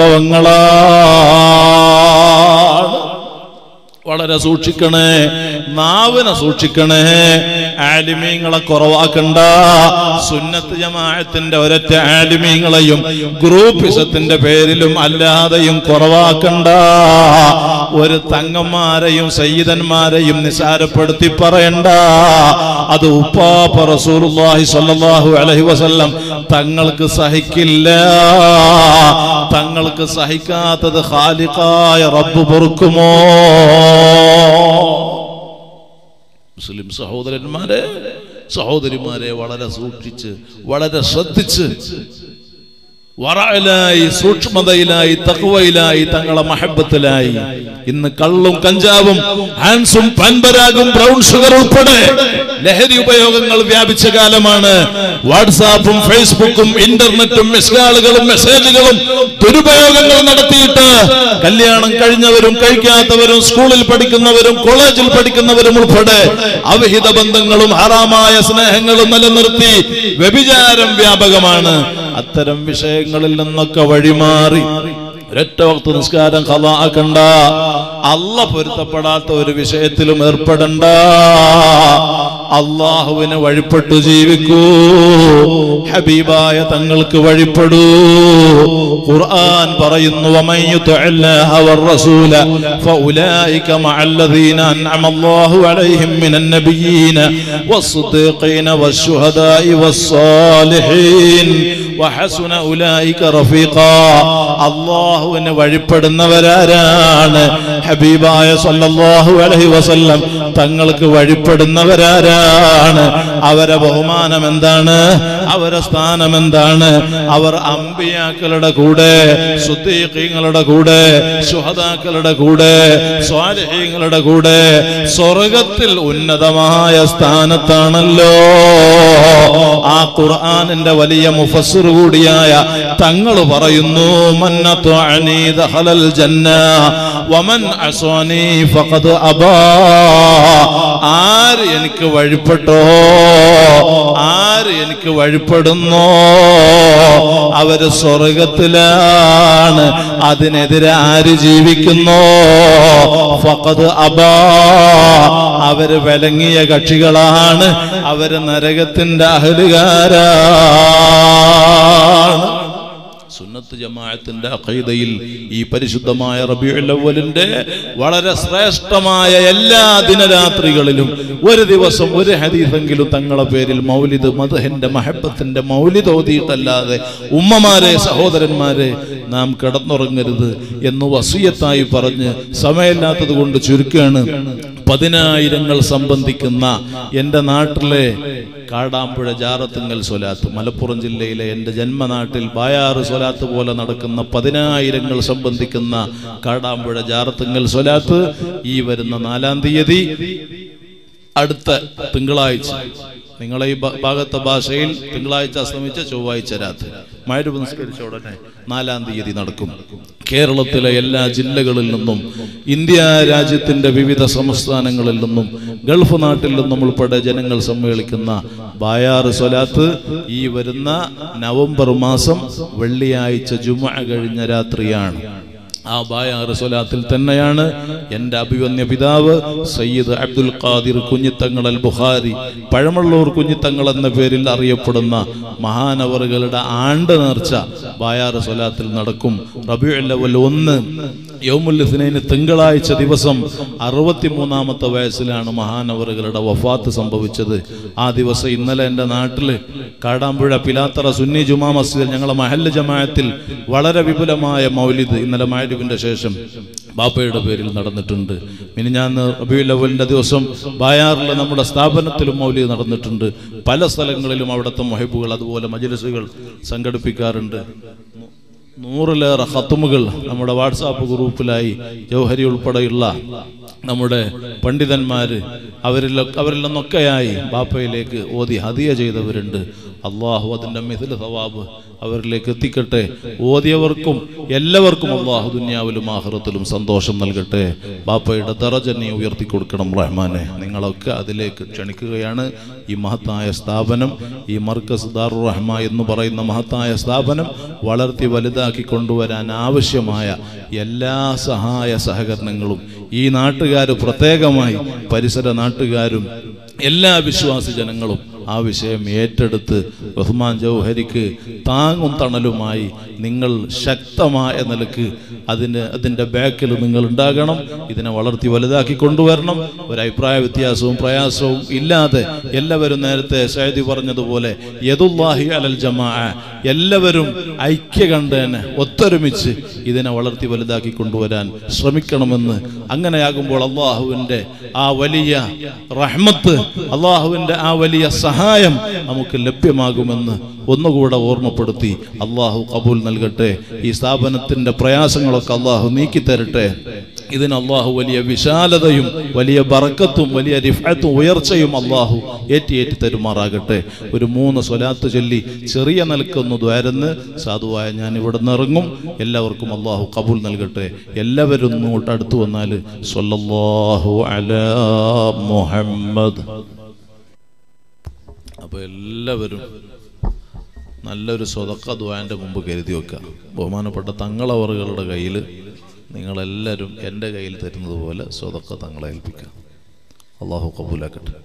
സംഭവങ്ങളാണ് വളരെ സൂക്ഷിക്കണേ നാവിനെ സൂക്ഷിക്കണേ ആലിമീങ്ങളെ കുറവാക്കണ്ട സുന്നത്ത് ജമാഅത്തിന്റെ ഒരൊറ്റ ആലിമീങ്ങളെയും ഗ്രൂപ്പിസത്തിന്റെ പേരിലും അല്ലാതെയും കുറവാക്കണ്ട ഒരു തങ്ങന്മാരെയും സയ്യിദന്മാരെയും നിസാരപ്പെടുത്തി പറയണ്ട അത് ഉപ്പാപ്പ റസൂലുള്ളാഹി സ്വല്ലല്ലാഹു അലൈഹി വസല്ലം തങ്ങൾക്ക് സഹിക്കില്ല തങ്ങൾക്ക് സഹിക്കാത്തത് ഖാലിഖായ റബ്ബ് പൊറുക്കുമോ മുസ്ലിം സഹോദരന്മാരെ സഹോദരിമാരെ വളരെ സൂക്ഷിച്ച് വളരെ ശ്രദ്ധിച്ച് വറയിലായി സൂക്ഷ്മതയിലായി തക്വയിലായി തങ്ങളെ മഹബത്തിലായി ഇന്ന് കള്ളും കഞ്ചാവും ഹാൻസും പാൻപരാഗും ബ്രൗൺ ഷുഗർ ഉൾപ്പെടെ ലഹരി ഉപയോഗങ്ങൾ വ്യാപിച്ച കാലമാണ് വാട്സാപ്പും ഫേസ്ബുക്കും ഇന്റർനെറ്റും മിസ്കാളുകളും മെസ്സേജുകളും ദുരുപയോഗങ്ങൾ നടത്തിയിട്ട് കല്യാണം കഴിഞ്ഞവരും കഴിക്കാത്തവരും സ്കൂളിൽ പഠിക്കുന്നവരും കോളേജിൽ പഠിക്കുന്നവരും ഉൾപ്പെടെ അവിഹിത ബന്ധങ്ങളും ഹറാമായ സ്നേഹങ്ങളും നിലനിർത്തി വ്യഭിചാരം വ്യാപകമാണ് അത്തരം വിഷയങ്ങളിൽ നിന്നൊക്കെ വഴിമാറി ഒരൊറ്റ വക്ത നിസ്കാരം കലാക്കണ്ട അല്ല പൊരുത്തപ്പെടാത്ത ഒരു വിഷയത്തിലും ഏർപ്പെടണ്ട അള്ളാഹുവിന് വഴിപ്പെട്ടു ജീവിക്കൂ ഹബീബായ തങ്ങൾക്ക് വഴിപ്പെടൂ ഖുർആൻ പറയുന്നു ومن يطع الله والرسول فأولئك مع الذين أنعم الله عليهم من النبيين والصديقين والشهداء والصالحين وحسن أولئك رفيقا അള്ളാഹുവിന് വഴിപ്പെടുന്നവരാരാണ് ഹബീബായ സല്ലല്ലാഹു അലൈഹി വസല്ലം തങ്ങൾക്ക് വഴിപ്പെടുന്നവരാരാണ് അവരെ ബഹുമാനം എന്താണ് അവരെ സ്ഥാനം എന്താണ് അവർ അമ്പിയാക്കളുടെ കൂടെ സുദ്ദീഖീങ്ങളുടെ കൂടെ ശുഹദാക്കളുടെ കൂടെ സ്വാലിഹീങ്ങളുടെ കൂടെ സ്വർഗത്തിൽ ഉന്നതമായ സ്ഥാനത്താണല്ലോ ആ ഖുർആനിന്റെ വലിയ മുഫസ്സിർ കൂടിയായ തങ്ങൾ പറയുന്നു മന്നത്വഅനി ദഖലൽ ജന്ന വമൻ അസ്വനി ഫഖദ് അബാ ആര് എനിക്ക് വഴിപ്പെട്ടോ ആര് എനിക്ക് വഴിപ്പെടുന്നോ അവര് സ്വർഗത്തിലാണ് അതിനെതിരെ ആര് ജീവിക്കുന്നോ ഫഖദ് അബാ അവര് വിലങ്ങിയ കക്ഷികളാണ് അവര് നരകത്തിന്റെ അഹലുകാരാണ് സുന്നത്ത് ജമാഅത്തിന്റെ അഖീദയിൽ ഈ പരിശുദ്ധമായ റബീഉൽ അവ്വലിന്റെ വളരെ ശ്രേഷ്ഠമായ എല്ലാ ദിനരാത്രികളിലും ഒരു ദിവസം ഒരു ഹദീസെങ്കിലും തങ്ങളെ പേരിൽ മൗലിദ് മദഹിന്റെ മഹബത്തിന്റെ മൗലിദ് ഓതിയിട്ടല്ലാതെ ഉമ്മമാരെ സഹോദരന്മാരെ നാം കിടന്നുറങ്ങരുത് എന്ന് വസീയത്തായി പറഞ്ഞ് സമയമില്ലാത്തത് കൊണ്ട് ചുരുക്കുകയാണ് പതിനായിരങ്ങൾ സംബന്ധിക്കുന്ന എൻ്റെ നാട്ടിലെ കാടാമ്പുഴ ജാറത്തുങ്ങൽ സ്വലാത്ത് മലപ്പുറം ജില്ലയിലെ എൻ്റെ ജന്മനാട്ടിൽ ബായാറ് സ്വലാത്ത് പോലെ നടക്കുന്ന പതിനായിരങ്ങൾ സംബന്ധിക്കുന്ന കാടാമ്പുഴ ജാറത്തുങ്ങൽ സ്വലാത്ത് ഈ വരുന്ന നാലാം തീയതി അടുത്ത തിങ്കളാഴ്ച നിങ്ങളെ ഈ ഭ- ഭാഗത്തെ ഭാഷയിൽ തിങ്കളാഴ്ച അസ്തമിച്ച ചൊവ്വാഴ്ച രാത്രി മഴ നിസ്കരിച്ച ഉടനെ നാലാം തീയതി നടക്കും കേരളത്തിലെ എല്ലാ ജില്ലകളിൽ നിന്നും ഇന്ത്യ രാജ്യത്തിന്റെ വിവിധ സംസ്ഥാനങ്ങളിൽ നിന്നും ഗൾഫ് നാട്ടിൽ നിന്നും ഉൾപ്പെടെ ജനങ്ങൾ സമ്മേളിക്കുന്ന ബായാറ് സ്വലാത്ത് ഈ വരുന്ന നവംബർ മാസം വെള്ളിയാഴ്ച ജുമ കഴിഞ്ഞ രാത്രിയാണ് ആ ബായാറ് സ്വലാത്തിൽ തന്നെയാണ് എൻ്റെ അഭിവന്യ പിതാവ് സയ്യിദ് അബ്ദുൽ ഖാദിർ കുഞ്ഞിത്തങ്ങൾ അൽ ബുഖാരി പഴമള്ളൂർ കുഞ്ഞിത്തങ്ങൾ എന്ന പേരിൽ അറിയപ്പെടുന്ന മഹാനവറുകളുടെ ആണ്ട് നേർച്ച ബായാറ് സ്വലാത്തിൽ നടക്കും റബിയുൽ അവൽ ഒന്ന് യൗമുല്ലിസിനൈന് തിങ്കളാഴ്ച ദിവസം അറുപത്തിമൂന്നാമത്തെ വയസ്സിലാണ് മഹാനവറുകളുടെ വഫാത്ത് സംഭവിച്ചത് ആ ദിവസം ഇന്നലെ എൻ്റെ നാട്ടിൽ കാടാമ്പുഴ പിലാത്തറ സുന്നി ജുമാ മസ്ജിദിൽ ഞങ്ങളെ മഹല്ല് ജമാഅത്തിൽ വളരെ വിപുലമായ മൗലിദ് ഇന്നലെ മൈരുവിൻ്റെ ശേഷം ബാപ്പയുടെ പേരിൽ നടന്നിട്ടുണ്ട് ഇനി ഞാൻ റബിയുൽ അവലിൻ്റെ ദിവസം ബായാറിൽ നമ്മുടെ സ്ഥാപനത്തിലും മൗലിദ് നടന്നിട്ടുണ്ട് പല സ്ഥലങ്ങളിലും അവിടുത്തെ മൊഹിബുകൾ അതുപോലെ മജലിസുകൾ സംഘടിപ്പിക്കാറുണ്ട് നൂറിലേറെ ഹത്തുമുകൾ നമ്മുടെ വാട്സാപ്പ് ഗ്രൂപ്പിലായി ജൗഹരി ഉൾപ്പെടെയുള്ള നമ്മുടെ പണ്ഡിതന്മാര് അവരിൽ അവരിൽ നിന്നൊക്കെയായി ബാപ്പയിലേക്ക് ഓതി ഹദിയ ചെയ്തവരുണ്ട് അള്ളാഹു അതിൻ്റെ മിഥിൽ സവാബ് അവരിലേക്ക് എത്തിക്കട്ടെ ഓതിയവർക്കും എല്ലാവർക്കും അള്ളാഹു ദുന്യാവിലും ആഹ്റത്തിലും സന്തോഷം നൽകട്ടെ ബാപ്പയുടെ ദറജനെ ഉയർത്തി കൊടുക്കണം റഹ്മാനെ നിങ്ങളൊക്കെ അതിലേക്ക് ക്ഷണിക്കുകയാണ് ഈ മഹത്തായ സ്ഥാപനം ഈ മർക്കസ് ദാറുർ റഹ്മ എന്ന് പറയുന്ന മഹത്തായ സ്ഥാപനം വളർത്തി വലുതാക്കി കൊണ്ടുവരാൻ ആവശ്യമായ എല്ലാ സഹായ സഹകരണങ്ങളും ഈ നാട്ടുകാർ പ്രത്യേകമായി പരിസര നാട്ടുകാരും എല്ലാ വിശ്വാസി ജനങ്ങളും ആ വിഷയം ഏറ്റെടുത്ത് ബഹുമാൻ ജൗഹരിക്ക് താങ്ങും തണലുമായി നിങ്ങൾ ശക്തമായ നിലക്ക് അതിന് അതിൻ്റെ ബാക്കിൽ നിങ്ങൾ ഉണ്ടാകണം ഇതിനെ വളർത്തി വലുതാക്കി കൊണ്ടുവരണം ഒരു അഭിപ്രായ വ്യത്യാസവും പ്രയാസവും ഇല്ലാതെ എല്ലാവരും നേരത്തെ സൈദി പറഞ്ഞതുപോലെ യദുല്ലാഹി അലൽ ജമാ എല്ലാവരും ഐക്യകണ്ഠേന ഒത്തൊരുമിച്ച് ഇതിനെ വളർത്തി വലുതാക്കി കൊണ്ടുവരാൻ ശ്രമിക്കണമെന്ന് അങ്ങനെയാകുമ്പോൾ അള്ളാഹുവിൻ്റെ ആ വലിയ റഹ്മത്ത് അള്ളാഹുവിൻ്റെ ആ വലിയ സഹായം നമുക്ക് ലഭ്യമാകുമെന്ന് ഒന്നുകൂടെ ഓർമ്മപ്പെടുത്തി അള്ളാഹു കബൂൽ നൽകട്ടെ ഈ സ്ഥാപനത്തിന്റെ പ്രയാസങ്ങളൊക്കെ അള്ളാഹു നീക്കിത്തരട്ടെ ഇതിന് അള്ളാഹു വലിയ വിശാലതയും വലിയ ബറക്കത്തും വലിയ റിഫത്തും ഉയർച്ചയും അള്ളാഹു ഏറ്റി ഏറ്റി തരുമാറാകട്ടെ ഒരു മൂന്ന് സ്വലാത്ത് ചൊല്ലി ചെറിയ നിലക്കൊന്ന് ദ്വാരന്ന് സാധുവായ ഞാൻ ഇവിടെ നിന്ന് ഇറങ്ങും എല്ലാവർക്കും അള്ളാഹു കബൂൽ നൽകട്ടെ എല്ലാവരും ഇങ്ങോട്ട് അടുത്ത് വന്നാൽ സ്വല്ലല്ലാഹു അലാ മുഹമ്മദ് അപ്പോൾ എല്ലാവരും നല്ലൊരു സ്വതക്ക ദ്വാൻ്റെ മുമ്പ് കരുതി വെക്കുക ബഹുമാനപ്പെട്ട തങ്ങളവറുകളുടെ കയ്യിൽ നിങ്ങളെല്ലാവരും എൻ്റെ കയ്യിൽ തരുന്നത് പോലെ സ്വതക്ക തങ്ങളെ ഏൽപ്പിക്കുക അള്ളാഹു കബൂലാക്കട്ടെ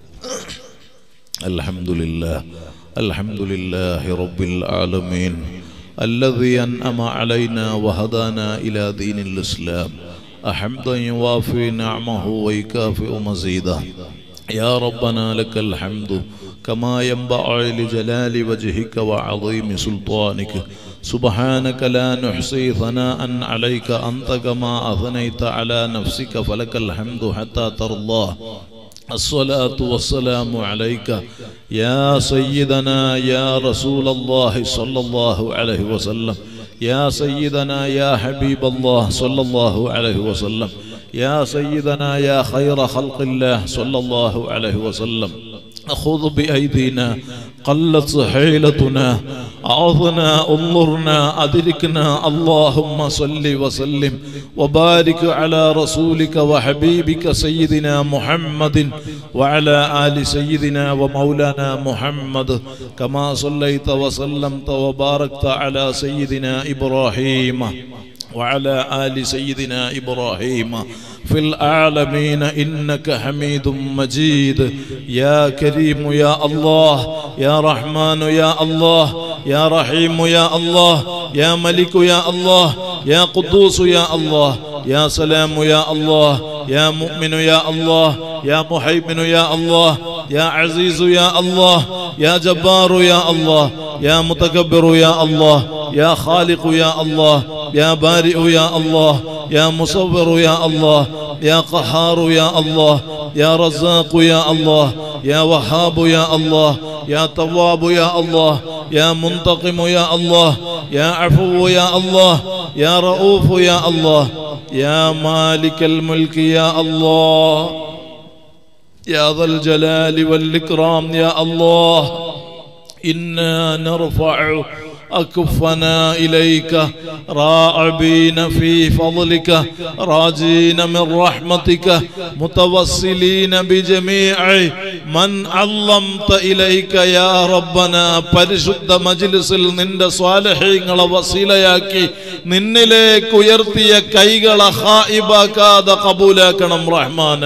അൽഹംദുലില്ലാ അൽഹംദുലില്ലാഹി റബ്ബിൽ ആലമീൻ الذي أنعم علينا وهدانا إلى دين الإسلام أحمدا يوافي نعمه ويكافئ مزيده يا ربنا لك الحمد كما ينبغي لجلال وجهك وعظيم سلطانك سبحانك لا نحصي ثناء عليك أنت كما أثنيت على نفسك فلك الحمد حتى ترضى الصلاة والسلام عليك يا سيدنا يا رسول الله صلى الله عليه وسلم يا سيدنا يا حبيب الله صلى الله عليه وسلم يا سيدنا يا خير خلق الله صلى الله عليه وسلم خذ بأيدينا قلت حيلتنا أعظنا انظرنا أدركنا اللهم صل وسلم وبارك على رسولك وحبيبك سيدنا محمد وعلى آل سيدنا ومولانا محمد كما صليت وسلمت وباركت على سيدنا إبراهيم وعلى آل سيدنا إبراهيم في العالمين إنك حميد مجيد يا كريم يا الله يا رحمن يا الله يا رحيم يا الله يا ملك يا الله يا قدوس يا الله يا سلام يا الله يا مؤمن يا الله يا محيمن يا الله يا عزيز يا الله يا جبار يا الله يا متكبر يا الله يا خالق يا الله يا بارئ يا الله يا مصور يا الله يا قهار يا الله يا رزاق يا الله يا وهاب يا الله يا تواب يا الله يا منتقم يا الله يا عفو يا الله يا رؤوف يا الله يا مالك الملك يا الله يا ذا الجلال والإكرام يا الله إنا نرفع أكفنا إليك راعبين في فضلك راجين من رحمتك متوسلين بجميع من علمت إليك يا ربنا പരിശുദ്ധ മജ്ലിസിൽ നിന്റെ സ്വാലഹ്യങ്ങളെ വസീലയാക്കി നിന്നിലേക്ക് ഉയർത്തിയ കൈകളെ ഹായിബാക്കാതെ കബൂലാക്കണം റഹ്മാൻ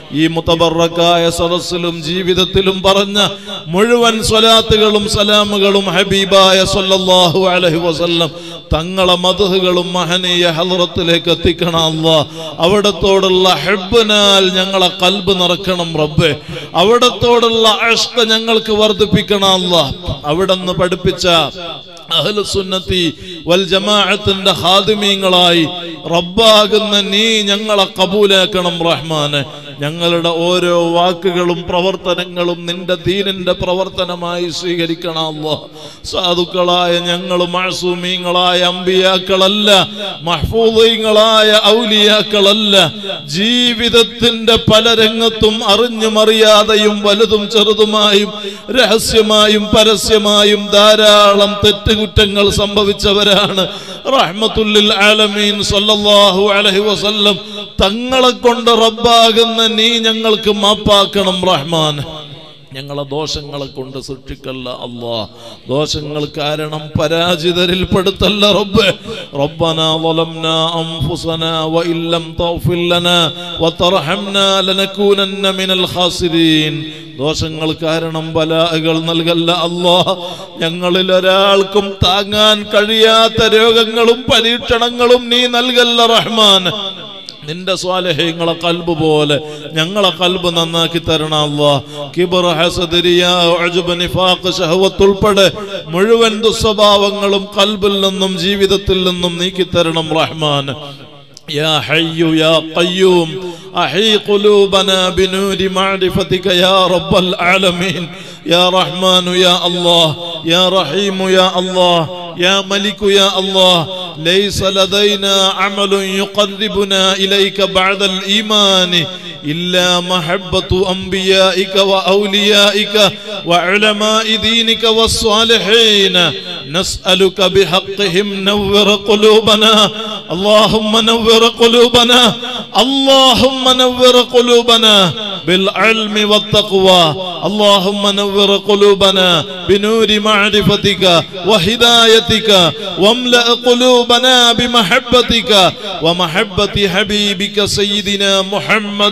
ഈ മുത്തബറക്കായ സദസ്സിലും ജീവിതത്തിലും പറഞ്ഞ മുഴുവൻ സ്വലാത്തുകളും സലാമുകളും ഹബീബായ സല്ലല്ലാഹു അലൈഹി വസല്ലം തങ്ങളെ മധുഹുകളും മഹനീയ ഹലറത്തിലേക്ക് എത്തിക്കണം അല്ലാ അവിടത്തോടുള്ള ഹെബിനാൽ ഞങ്ങളെ കൽബ് നിറക്കണം റബ്ബെ അവിടത്തോടുള്ള അഷ്ക ഞങ്ങൾക്ക് വർദ്ധിപ്പിക്കണം അല്ലാ അവിടുന്ന് പഠിപ്പിച്ച അഹ്ലുസുന്നത്തി വൽ ജമാഅത്തിന്റെ ഹാദിമീങ്ങളായി റബ്ബാകുന്ന നീ ഞങ്ങളെ കബൂലാക്കണം റഹ്മാനെ ഞങ്ങളുടെ ഓരോ വാക്കുകളും പ്രവർത്തനങ്ങളും നിന്റെ ദീനിന്റെ പ്രവർത്തനമായി സ്വീകരിക്കണം അല്ലാ സാധുക്കളായ ഞങ്ങൾ മഴസൂമീങ്ങളായ അമ്പിയാക്കളല്ല മഹ്ഫൂദീങ്ങളായ ഔലിയാക്കളല്ല ജീവിതത്തിന്റെ പല രംഗത്തും അറിഞ്ഞും അറിയാതെയും വലുതും ചെറുതുമായും രഹസ്യമായും പരസ്യമായും ധാരാളം തെറ്റുകുറ്റങ്ങൾ സംഭവിച്ചവരാണ് റഹ്മത്തുല്ലിൽ ആലമീൻ സല്ലല്ലാഹു അലൈഹി വസല്ലം തങ്ങളെ കൊണ്ട് റബ്ബാകുന്ന നീ ഞങ്ങൾക്ക് മാപ്പാക്കണം റഹ്മാൻ ഞങ്ങളെ ദോഷങ്ങളെ കൊണ്ട് സൃഷ്ടിക്കല്ല അല്ലാ ദോഷങ്ങൾ കാരണം പരാജിതരിൽ പെടുത്തല്ല റബ്ബ് റബ്ബന ظلمنا أنفسنا وإن لم تغفر لنا وترحمنا لنكونن من الخاسرين ദോഷങ്ങൾ കാരണം ബലാഹകൾ നൽകല്ല അല്ലാ ഞങ്ങളിൽ ഒരാൾക്കും താങ്ങാൻ കഴിയാത്ത രോഗങ്ങളും പരീക്ഷണങ്ങളും നീ നൽകല്ല റഹ്മാൻ നിന്റെ സ്വാലഹ്യങ്ങളെ കൽബ് പോലെ ഞങ്ങളെ കൽബ് നന്നാക്കി തരണം അല്ലാ കിബർ ഹസദ് റിയാ ഉജ്ബ് നിഫാഖ് ശഹവത്ത് ഉൾപ്പെടെ മുഴുവൻ ദുസ്വഭാവങ്ങളും കൽബിൽ നിന്നും ജീവിതത്തിൽ നിന്നും നീക്കി തരണം റഹ്മാൻ يا حي يا قيوم أحي قلوبنا بنور معرفتك يا رب العالمين يا رحمن يا الله يا رحيم يا الله يا ملك يا الله ليس لدينا عمل يقربنا إليك بعد الإيمان إلا محبة أنبيائك وأوليائك وعلماء دينك والصالحين نسألك بحقهم نور قلوبنا اللهم نور قلوبنا اللهم نور قلوبنا بالعلم والتقوى اللهم نور قلوبنا بنور معرفتك وهدايتك واملأ قلوبنا بمحبتك ومحبة حبيبك سيدنا محمد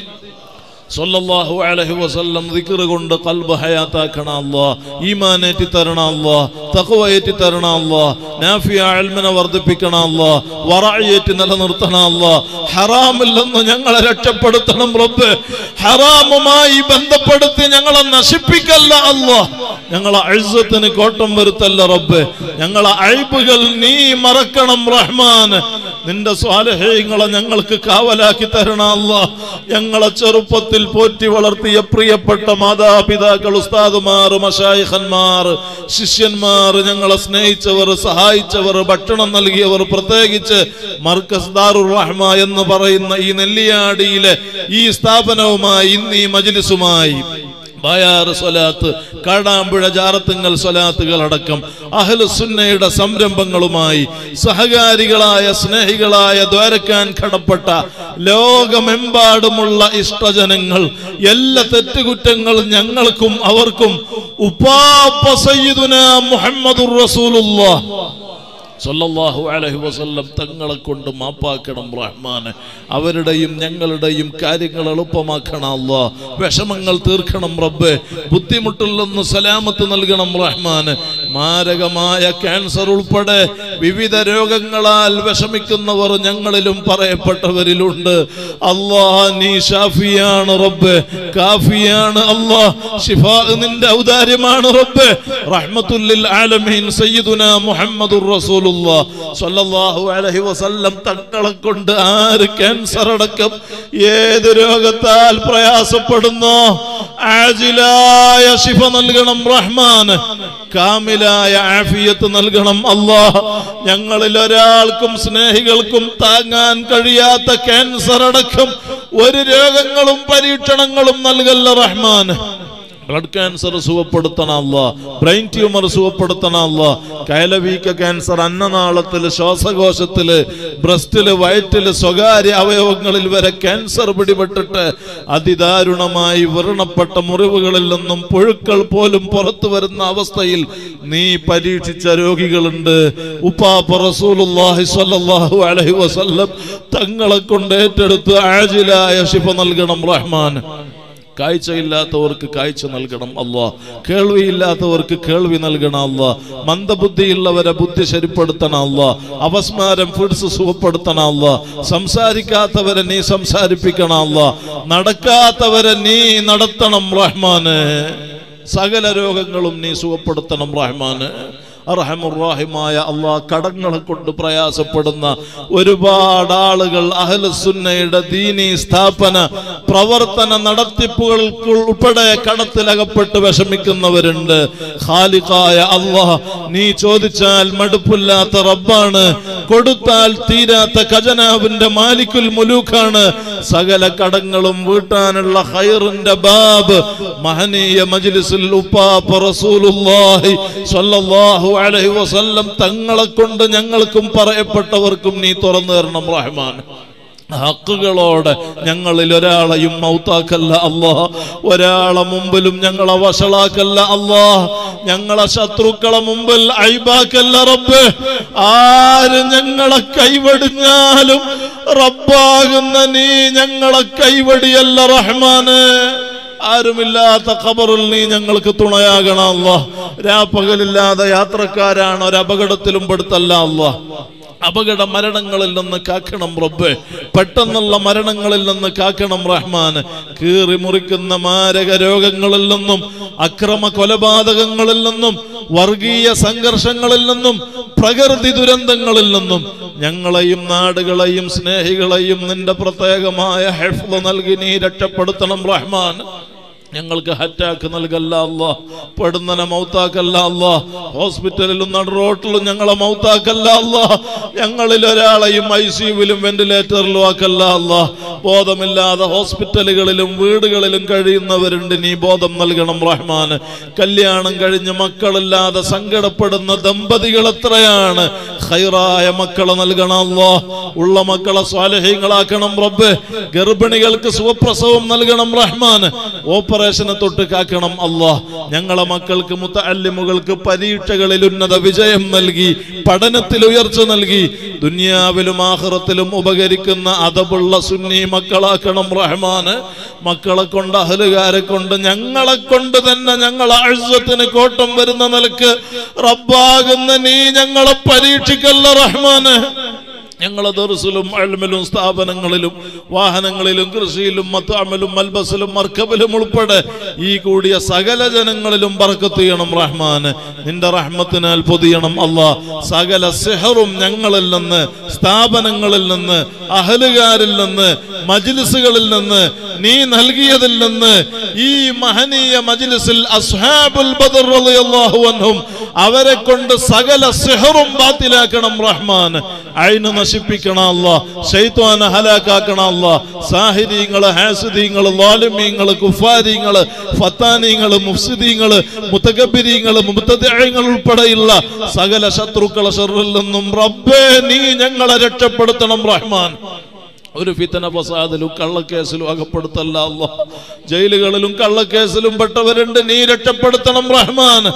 സല്ലല്ലാഹു അലൈഹി വസല്ലം ദിക്ർ കൊണ്ട് ഖൽബ് ഹയാത്താക്കണ അല്ലാ ഈമാനേറ്റി തരണ അല്ലാ തഖ്വയേറ്റി തരണ അല്ലാ നാഫിയ ഇൽമിനെ വർദ്ധിപ്പിക്കണ അല്ലാ വറഅയേറ്റി നിലനിർത്തണ അല്ലാ ഹറാമിൽ നിന്ന് ഞങ്ങളെ രക്ഷപ്പെടുത്തണം റബ്ബ് ഹറാമുമായി ബന്ധപ്പെടുത്തി ഞങ്ങളെ നശിപ്പിക്കല്ല അല്ലാ ഞങ്ങളെ അഴ്സത്തിന് കോട്ടം വരുത്തല്ല റബ്ബ് ഞങ്ങളെ അഴിബുകൾ നീ മറക്കണം റഹ്മാൻ നിന്റെ സ്വാലഹ്യങ്ങളെ ഞങ്ങൾക്ക് കാവലാക്കി തരണം അല്ലാ ഞങ്ങളെ ചെറുപ്പത്തിൽ പോറ്റി വളർത്തിയ പ്രിയപ്പെട്ട മാതാപിതാക്കൾ ഉസ്താദുമാർ മഷായിഖന്മാർ ശിഷ്യന്മാർ ഞങ്ങളെ സ്നേഹിച്ചവർ സഹായിച്ചവർ ഭക്ഷണം നൽകിയവർ പ്രത്യേകിച്ച് മർക്കസ് ദാറുർ റഹ്മ എന്ന് പറയുന്ന ഈ നെല്ലിയാടിയിലെ ഈ സ്ഥാപനവുമായി ഇന്ന് ഈ മജ്ലിസുമായി ബായാറ് സ്വലാത്ത് കാടാമ്പുഴ ജാറത്തുങ്ങൽ സ്വലാത്തുകൾ അടക്കം അഹ്ലു സുന്നയുടെ സംരംഭങ്ങളുമായി സഹകാരികളായ സ്നേഹികളായ ദ്വാരക്കാൻ കടപ്പെട്ട ലോകമെമ്പാടുമുള്ള ഇഷ്ടജനങ്ങൾ എല്ലാ തെറ്റുകുറ്റങ്ങളും ഞങ്ങൾക്കും അവർക്കും ഉപ്പാപ്പ സയ്യിദുന മുഹമ്മദുർ റസൂലുള്ളാഹ് സല്ലല്ലാഹു അലൈഹി വസല്ലം തങ്ങളെ കൊണ്ട് മാപ്പാക്കണം റഹ്മാന് അവരുടെയും ഞങ്ങളുടെയും കാര്യങ്ങൾ എളുപ്പമാക്കണം അല്ലാ വിഷമങ്ങൾ തീർക്കണം റബ്ബ് ബുദ്ധിമുട്ടിൽ നിന്ന് സലാമത്ത് നൽകണം റഹ്മാന് മാരകമായ ക്യാൻസർ ഉൾപ്പെടെ വിവിധ രോഗങ്ങളാൽ വിഷമിക്കുന്നവർ ഞങ്ങളിലും പറയപ്പെട്ടവരിലുണ്ട് അല്ലാ നീ ഷാഫിയാണ് റബ്ബ് കാഫിയാണ് അല്ലാ ഷിഫാ നിന്റെ ഔദാര്യമാണ് റബ്ബ് റഹ്മത്തുല്ലിൽ ആലമീൻ സയ്യിദുന മുഹമ്മദുർ റസൂലുള്ളാഹ് സ്വല്ലല്ലാഹു അലൈഹി വസല്ലം തങ്ങളെ കൊണ്ട് ആര് ക്യാൻസർ അടക്കം ഏത് രോഗത്താൽ പ്രയാസപ്പെടുന്നോ ആജിലായ ശിഫ നൽകണം റഹ്മാൻ കാമിലായ ആഫിയത്ത് നൽകണം അല്ലാഹ് ഞങ്ങളിൽ ഒരാൾക്കും സ്നേഹികൾക്കും താങ്ങാൻ കഴിയാത്ത ക്യാൻസർ അടക്കം ഒരു രോഗങ്ങളും പരീക്ഷണങ്ങളും നൽകല്ല റഹ്മാൻ ബ്ലഡ് ക്യാൻസർ സുഖപ്പെടുത്തണ അല്ല ബ്രെയിൻ ട്യൂമർ സുഖപ്പെടുത്തണ അല്ല കയലവീക്ക ക്യാൻസർ അന്നനാളത്തില് ശ്വാസകോശത്തില് ബ്രസ്റ്റില് വയറ്റില് സ്വകാര്യ അവയവങ്ങളിൽ വരെ ക്യാൻസർ പിടിപെട്ടിട്ട് അതിദാരുണമായി വ്രണപ്പെട്ട മുറിവുകളിൽ നിന്നും പുഴുക്കൾ പോലും പുറത്തു വരുന്ന അവസ്ഥയിൽ നീ പരീക്ഷിച്ച രോഗികളുണ്ട് ഉപ്പാപ്പ റസൂലുള്ളാഹി സ്വല്ലല്ലാഹു അലൈഹി വസല്ലം തങ്ങളെ കൊണ്ട് ഏറ്റെടുത്ത് ആജിലായ ശിഫ നൽകണം റഹ്മാൻ കാഴ്ചയില്ലാത്തവർക്ക് കാഴ്ച നൽകണം അല്ലാ കേൾവിയില്ലാത്തവർക്ക് കേൾവി നൽകണം അല്ലാ മന്ദബുദ്ധിയുള്ളവരെ ബുദ്ധി ശരിപ്പെടുത്തണം അല്ലാ അപസ്മാരം ഫിഡ്സ് സുഖപ്പെടുത്തണം അല്ലാ സംസാരിക്കാത്തവരെ നീ സംസാരിപ്പിക്കണം അല്ലാ നടക്കാത്തവരെ നീ നടത്തണം റഹ്മാന് സകല രോഗങ്ങളും നീ സുഖപ്പെടുത്തണം റഹ്മാന് അർഹമുറാഹിമായ അള്ളാഹ് കടങ്ങളെ കൊണ്ട് പ്രയാസപ്പെടുന്ന ഒരുപാട് ആളുകൾ അഹ്ലുസുന്നയുടെ ദീനി സ്ഥാപന പ്രവർത്തന നടത്തിപ്പുകൾക്ക് ഉൾപ്പെടെ കടത്തിലകപ്പെട്ട് വിഷമിക്കുന്നവരുണ്ട് ഖാലിഖായ അള്ളാഹ് നീ ചോദിച്ചാൽ മടുപ്പില്ലാത്ത റബ്ബാണ് കൊടുത്താൽ തീരാത്ത ഖജനാവിന്റെ മാലിക്കുൽ മുലൂക്കാണ് സകല കടങ്ങളും വീട്ടാനുള്ള ഖൈറിന്റെ ബാബ് മഹനീയ മജ്ലിസുൽ ഉപ്പാപ്പ റസൂലുള്ളാഹി സ്വല്ലല്ലാഹു അലൈഹി വസല്ലം തങ്ങളെ കൊണ്ട് ഞങ്ങൾക്കും പറയപ്പെട്ടവർക്കും നീ തുറന്നു തരണം റഹ്മാൻ ഹക്കുകളോടെ ഞങ്ങളിൽ ഒരാളെയും മൗത്താക്കല്ല അല്ലാ ഒരാളെ മുമ്പിലും ഞങ്ങളെ വഷളാക്കല്ല അല്ലാ ഞങ്ങളെ ശത്രുക്കളെ മുമ്പിൽ ഐബാക്കല്ല റബ്ബ് ആര് ഞങ്ങളെ കൈവടിഞ്ഞാലും റബ്ബാകുന്ന നീ ഞങ്ങളെ കൈവടിയല്ല റഹ്മാന് ആരുമില്ലാത്ത ഖബറിൽ നീ ഞങ്ങൾക്ക് തുണയാകണം അല്ല രാപ്പകലില്ലാതെ യാത്രക്കാരാണ് ഒരു അപകടത്തിലും പെടുത്തല്ല അല്ല അപകട മരണങ്ങളിൽ നിന്ന് കാക്കണം റബ്ബെ പെട്ടെന്നുള്ള മരണങ്ങളിൽ നിന്ന് കാക്കണം റഹ്മാൻ കീറി മുറിക്കുന്ന മാരക രോഗങ്ങളിൽ നിന്നും അക്രമ കൊലപാതകങ്ങളിൽ നിന്നും വർഗീയ സംഘർഷങ്ങളിൽ നിന്നും പ്രകൃതി ദുരന്തങ്ങളിൽ നിന്നും ഞങ്ങളെയും നാടുകളെയും സ്നേഹികളെയും നിന്റെ പ്രത്യേകമായ ഹെഫ്ല നൽകി നീ രക്ഷപ്പെടുത്തണം റഹ്മാൻ ഞങ്ങൾക്ക് ഹറ്റാക്ക് നൽകല്ല അല്ല പെടുന്നന മൗത്താക്കല്ല അല്ല ഹോസ്പിറ്റലിലും നട റോട്ടിലും ഞങ്ങളെ മൗത്താക്കല്ല അല്ല ഞങ്ങളിൽ ഒരാളെയും ഐ സിയുവിലും വെന്റിലേറ്ററിലും ആക്കല്ല അല്ല ബോധമില്ലാതെ ഹോസ്പിറ്റലുകളിലും വീടുകളിലും കഴിയുന്നവരുണ്ട് നീ ബോധം നൽകണം റഹ്മാന് കല്യാണം കഴിഞ്ഞ് മക്കളില്ലാതെ സങ്കടപ്പെടുന്ന ദമ്പതികൾ എത്രയാണ് ഹൈറായ മക്കളെ നൽകണം അല്ലോ ഉള്ള മക്കളെ സ്വാലഹ്യങ്ങളാക്കണം റബ്ബ് ഗർഭിണികൾക്ക് സുഖപ്രസവം നൽകണം റഹ്മാൻ ഓപ്പറേഷനെ തൊട്ട് കാക്കണം അല്ലോ ഞങ്ങളെ മക്കൾക്ക് മുത്തല്ലിമുകൾക്ക് പരീക്ഷകളിൽ ഉന്നത വിജയം നൽകി പഠനത്തിൽ ഉയർച്ച നൽകി ദുനിയാവിലും ആഹ്റത്തിലും ഉപകരിക്കുന്ന അതബുള്ള സുന്നി മക്കളാക്കണം റഹ്മാന് മക്കളെ കൊണ്ട് അഹലുകാരെ കൊണ്ട് ഞങ്ങളെ കൊണ്ട് തന്നെ ഞങ്ങളെ അഴുസത്തിന് കോട്ടം വരുന്ന നിലക്ക് റബ്ബാകുന്ന നീ ഞങ്ങളെ പരീക്ഷിക്കല്ല റഹ്മാന് ഞങ്ങളെ ദർസിലും അൽമിലും സ്ഥാപനങ്ങളിലും വാഹനങ്ങളിലും കൃഷിയിലും മത്താമലും മൽബസിലും മർക്കബിലും ഉൾപ്പെടെ ഈ കൂടിയ സകല ജനങ്ങളിലും ബർക്കത്ത് ചെയ്യണം റഹ്മാന് നിന്റെ റഹ്മത്തിനാൽ പൊതിയണം അല്ലാ സകല സെഹറും ഞങ്ങളിൽ നിന്ന് സ്ഥാപനങ്ങളിൽ നിന്ന് അഹലുകാരിൽ നിന്ന് മജ്ലിസുകളിൽ നിന്ന് നീ നൽകിയതിൽ നിന്ന് ഈ മഹനീയ മജ്ലിസിൽ അസ്ഹാബുൽ ബദർ റളിയല്ലാഹു അൻഹും അവരെ കൊണ്ട് സകല സെഹറും ബാത്തിലാക്കണം റഹ്മാൻ അയിന് നശിപ്പിക്കണം അല്ല ശൈത്വാന ഹലാക്കാക്കണം അല്ല സാഹിര്യങ്ങള് ഹാസുദീങ്ങള് ലാലിമീങ്ങള് കുഫാരിങ്ങള് ഫത്താനീങ്ങള് മുഫ്സിദീങ്ങള് മുത്തകബിരീങ്ങള് മുത്തദ്യങ്ങൾ ഉൾപ്പെടെയുള്ള സകല ശത്രുക്കളെ ഷെറിൽ നിന്നും റബ്ബേ നീ ഞങ്ങളെ രക്ഷപ്പെടുത്തണം റഹ്മാൻ ഒരു ഫിത്തന ഫസാദിലും കള്ളക്കേസിലും അകപ്പെടുത്തല്ല അല്ല ജയിലുകളിലും കള്ളക്കേസിലും പെട്ടവരുണ്ട് നീ രക്ഷപ്പെടുത്തണം റഹ്മാൻ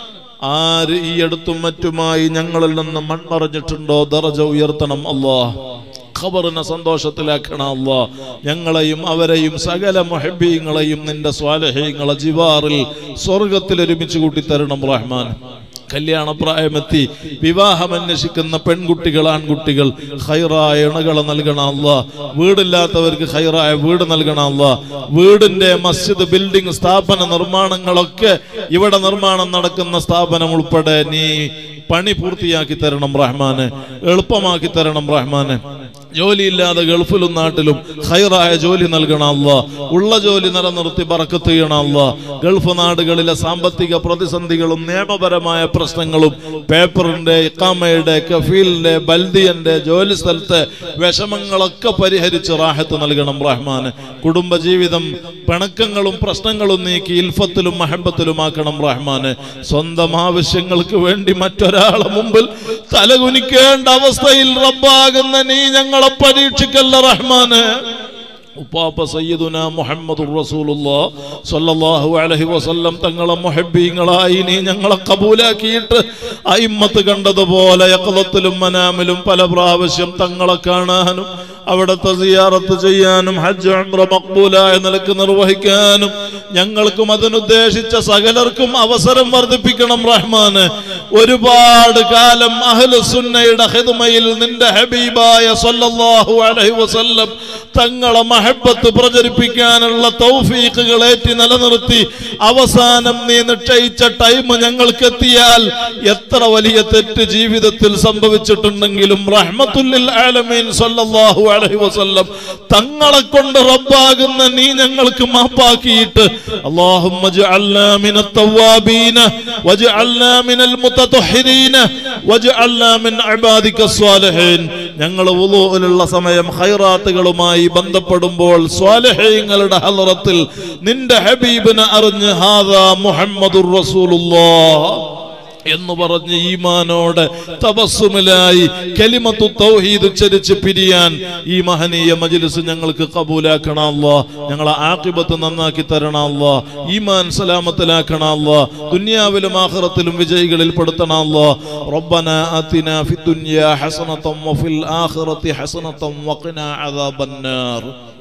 ആര് ഈ അടുത്തും മറ്റുമായി ഞങ്ങളിൽ നിന്ന് മൺമറഞ്ഞിട്ടുണ്ടോ ദറജ ഉയർത്തണം അല്ലാ ഖബറിനെ സന്തോഷത്തിലാക്കണം അല്ലാ ഞങ്ങളെയും അവരെയും സകല മൊഹബീങ്ങളെയും നിന്റെ സ്വാലഹ്യങ്ങളെ ജിവാറിൽ സ്വർഗത്തിൽ ഒരുമിച്ച് കൂട്ടിത്തരണം റഹ്മാൻ കല്യാണപ്രായമെത്തി വിവാഹം അന്വേഷിക്കുന്ന പെൺകുട്ടികൾ ആൺകുട്ടികൾ ഹൈറായ ഇണകളെ നൽകണം അല്ല വീടില്ലാത്തവർക്ക് ഹൈറായ വീട് നൽകണം അല്ല വീടിന്റെ മസ്ജിദ് ബിൽഡിംഗ് സ്ഥാപന നിർമ്മാണങ്ങളൊക്കെ ഇവിടെ നിർമ്മാണം നടക്കുന്ന സ്ഥാപനം ഉൾപ്പെടെ നീ പണി പൂർത്തിയാക്കി തരണം റഹ്മാന് എളുപ്പമാക്കി തരണം റഹ്മാന് ജോലിയില്ലാതെ ഗൾഫിലും നാട്ടിലും ഹൈറായ ജോലി നൽകണം അല്ല ഉള്ള ജോലി നിലനിർത്തി ബറക്കത്ത് ചെയ്യണം അല്ല ഗൾഫ് നാടുകളിലെ സാമ്പത്തിക പ്രതിസന്ധികളും നിയമപരമായ പ്രശ്നങ്ങളും പേപ്പറിന്റെ ഇക്കാമയുടെ കഫീലിന്റെ ബൽദിയന്റെ ജോലി സ്ഥലത്തെ വിഷമങ്ങളൊക്കെ പരിഹരിച്ച് റാഹത്ത് നൽകണം റഹ്മാന് കുടുംബജീവിതം പിണക്കങ്ങളും പ്രശ്നങ്ങളും നീക്കി ഇൽഫത്തിലും മഹബത്തിലുമാക്കണം റഹ്മാന് സ്വന്തം ആവശ്യങ്ങൾക്ക് വേണ്ടി മറ്റൊരാളെ മുമ്പിൽ തലകുനിക്കേണ്ട അവസ്ഥയിൽ റബ്ബാകുന്ന നീ ഞങ്ങളെ പരീക്ഷിക്കല്ല റഹ്മാന് ഉപ്പാപ്പ സയ്യിദുന മുഹമ്മദ് സല്ലല്ലാഹു അലൈഹി വസല്ലം തങ്ങളെ മുഹബ്ബീങ്ങളായി നീ ഞങ്ങളെ കബൂലാക്കിയിട്ട് അയിമ്മത്ത് കണ്ടതുപോലെ യക്കളത്തിലും മനാമിലും പല പ്രാവശ്യം തങ്ങളെ കാണാനും അവിടുത്തെ സിയാറത്ത് ചെയ്യാനും ഹജ്ജ് ഉംറ മക്ബൂലായ നിലക്ക് നിർവഹിക്കാനും ഞങ്ങൾക്കും അതിനുദ്ദേശിച്ച സകലർക്കും അവസരം വർദ്ധിപ്പിക്കണം റഹ്മാന് ഒരുപാട് കാലം അഹ്ലുസുന്നയുടെ ഹിദ്മയിൽ നിന്റെ ഹബീബായ സല്ലല്ലാഹു അലൈഹി വസല്ലം തങ്ങളെ മഹബത്ത് പ്രചരിപ്പിക്കാനുള്ള തൗഫീഖുകൾ ഏറ്റി നിലനിർത്തി അവസാനം നീ നിശ്ചയിച്ച ടൈം ഞങ്ങൾക്ക് എത്തിയാൽ എത്ര വലിയ തെറ്റ് ജീവിതത്തിൽ സംഭവിച്ചിട്ടുണ്ടെങ്കിലും റഹ്മത്തുല്ലിൽ ആലമീൻ സല്ലല്ലാഹു അലൈഹി വസല്ലം തങ്ങളെ കൊണ്ട് റബ്ബാകുന്ന നീ ഞങ്ങൾക്ക് മാപ്പാക്കിയിട്ട് اللهم اجعلنا من التوابين واجعلنا من المتطهرين واجعلنا من عبادك الصالحين ഞങ്ങൾ വുളൂലുള്ള സമയം ഖൈറാത്തുകളുമായി ബന്ധപ്പെടുമ്പോൾ സ്വാലഹ്യങ്ങളുടെ ഹലറത്തിൽ നിന്റെ ഹബീബിനെ അറിഞ്ഞ് ഹാദാ മുഹമ്മദുർ റസൂലുള്ളാഹ് എന്ന് പറഞ്ഞ് ഈമാനോടെ തപസ്സുമിലായി കലിമത്തു തൗഹീദ് ഉച്ചരിച്ച് പിരിയാൻ ഈ മഹനീയ മജ്ലിസ് ഞങ്ങൾക്ക് കബൂലാക്കണം അല്ലാ ഞങ്ങളെ ആഖിബത്ത് നന്നാക്കി തരണം അല്ലാ ഈമാൻ സലാമത്തിലാക്കണം അല്ലാ ദുനിയാവിലും ആഖിറത്തിലും വിജയികളിൽ പെടുത്തണം അല്ലാ റബ്ബന ആതിനാ ഫിദ്ദുനിയ ഹസനതം വഫിൽ ആഖിറതി ഹസനതം വഖിനാ അദാബന്നാർ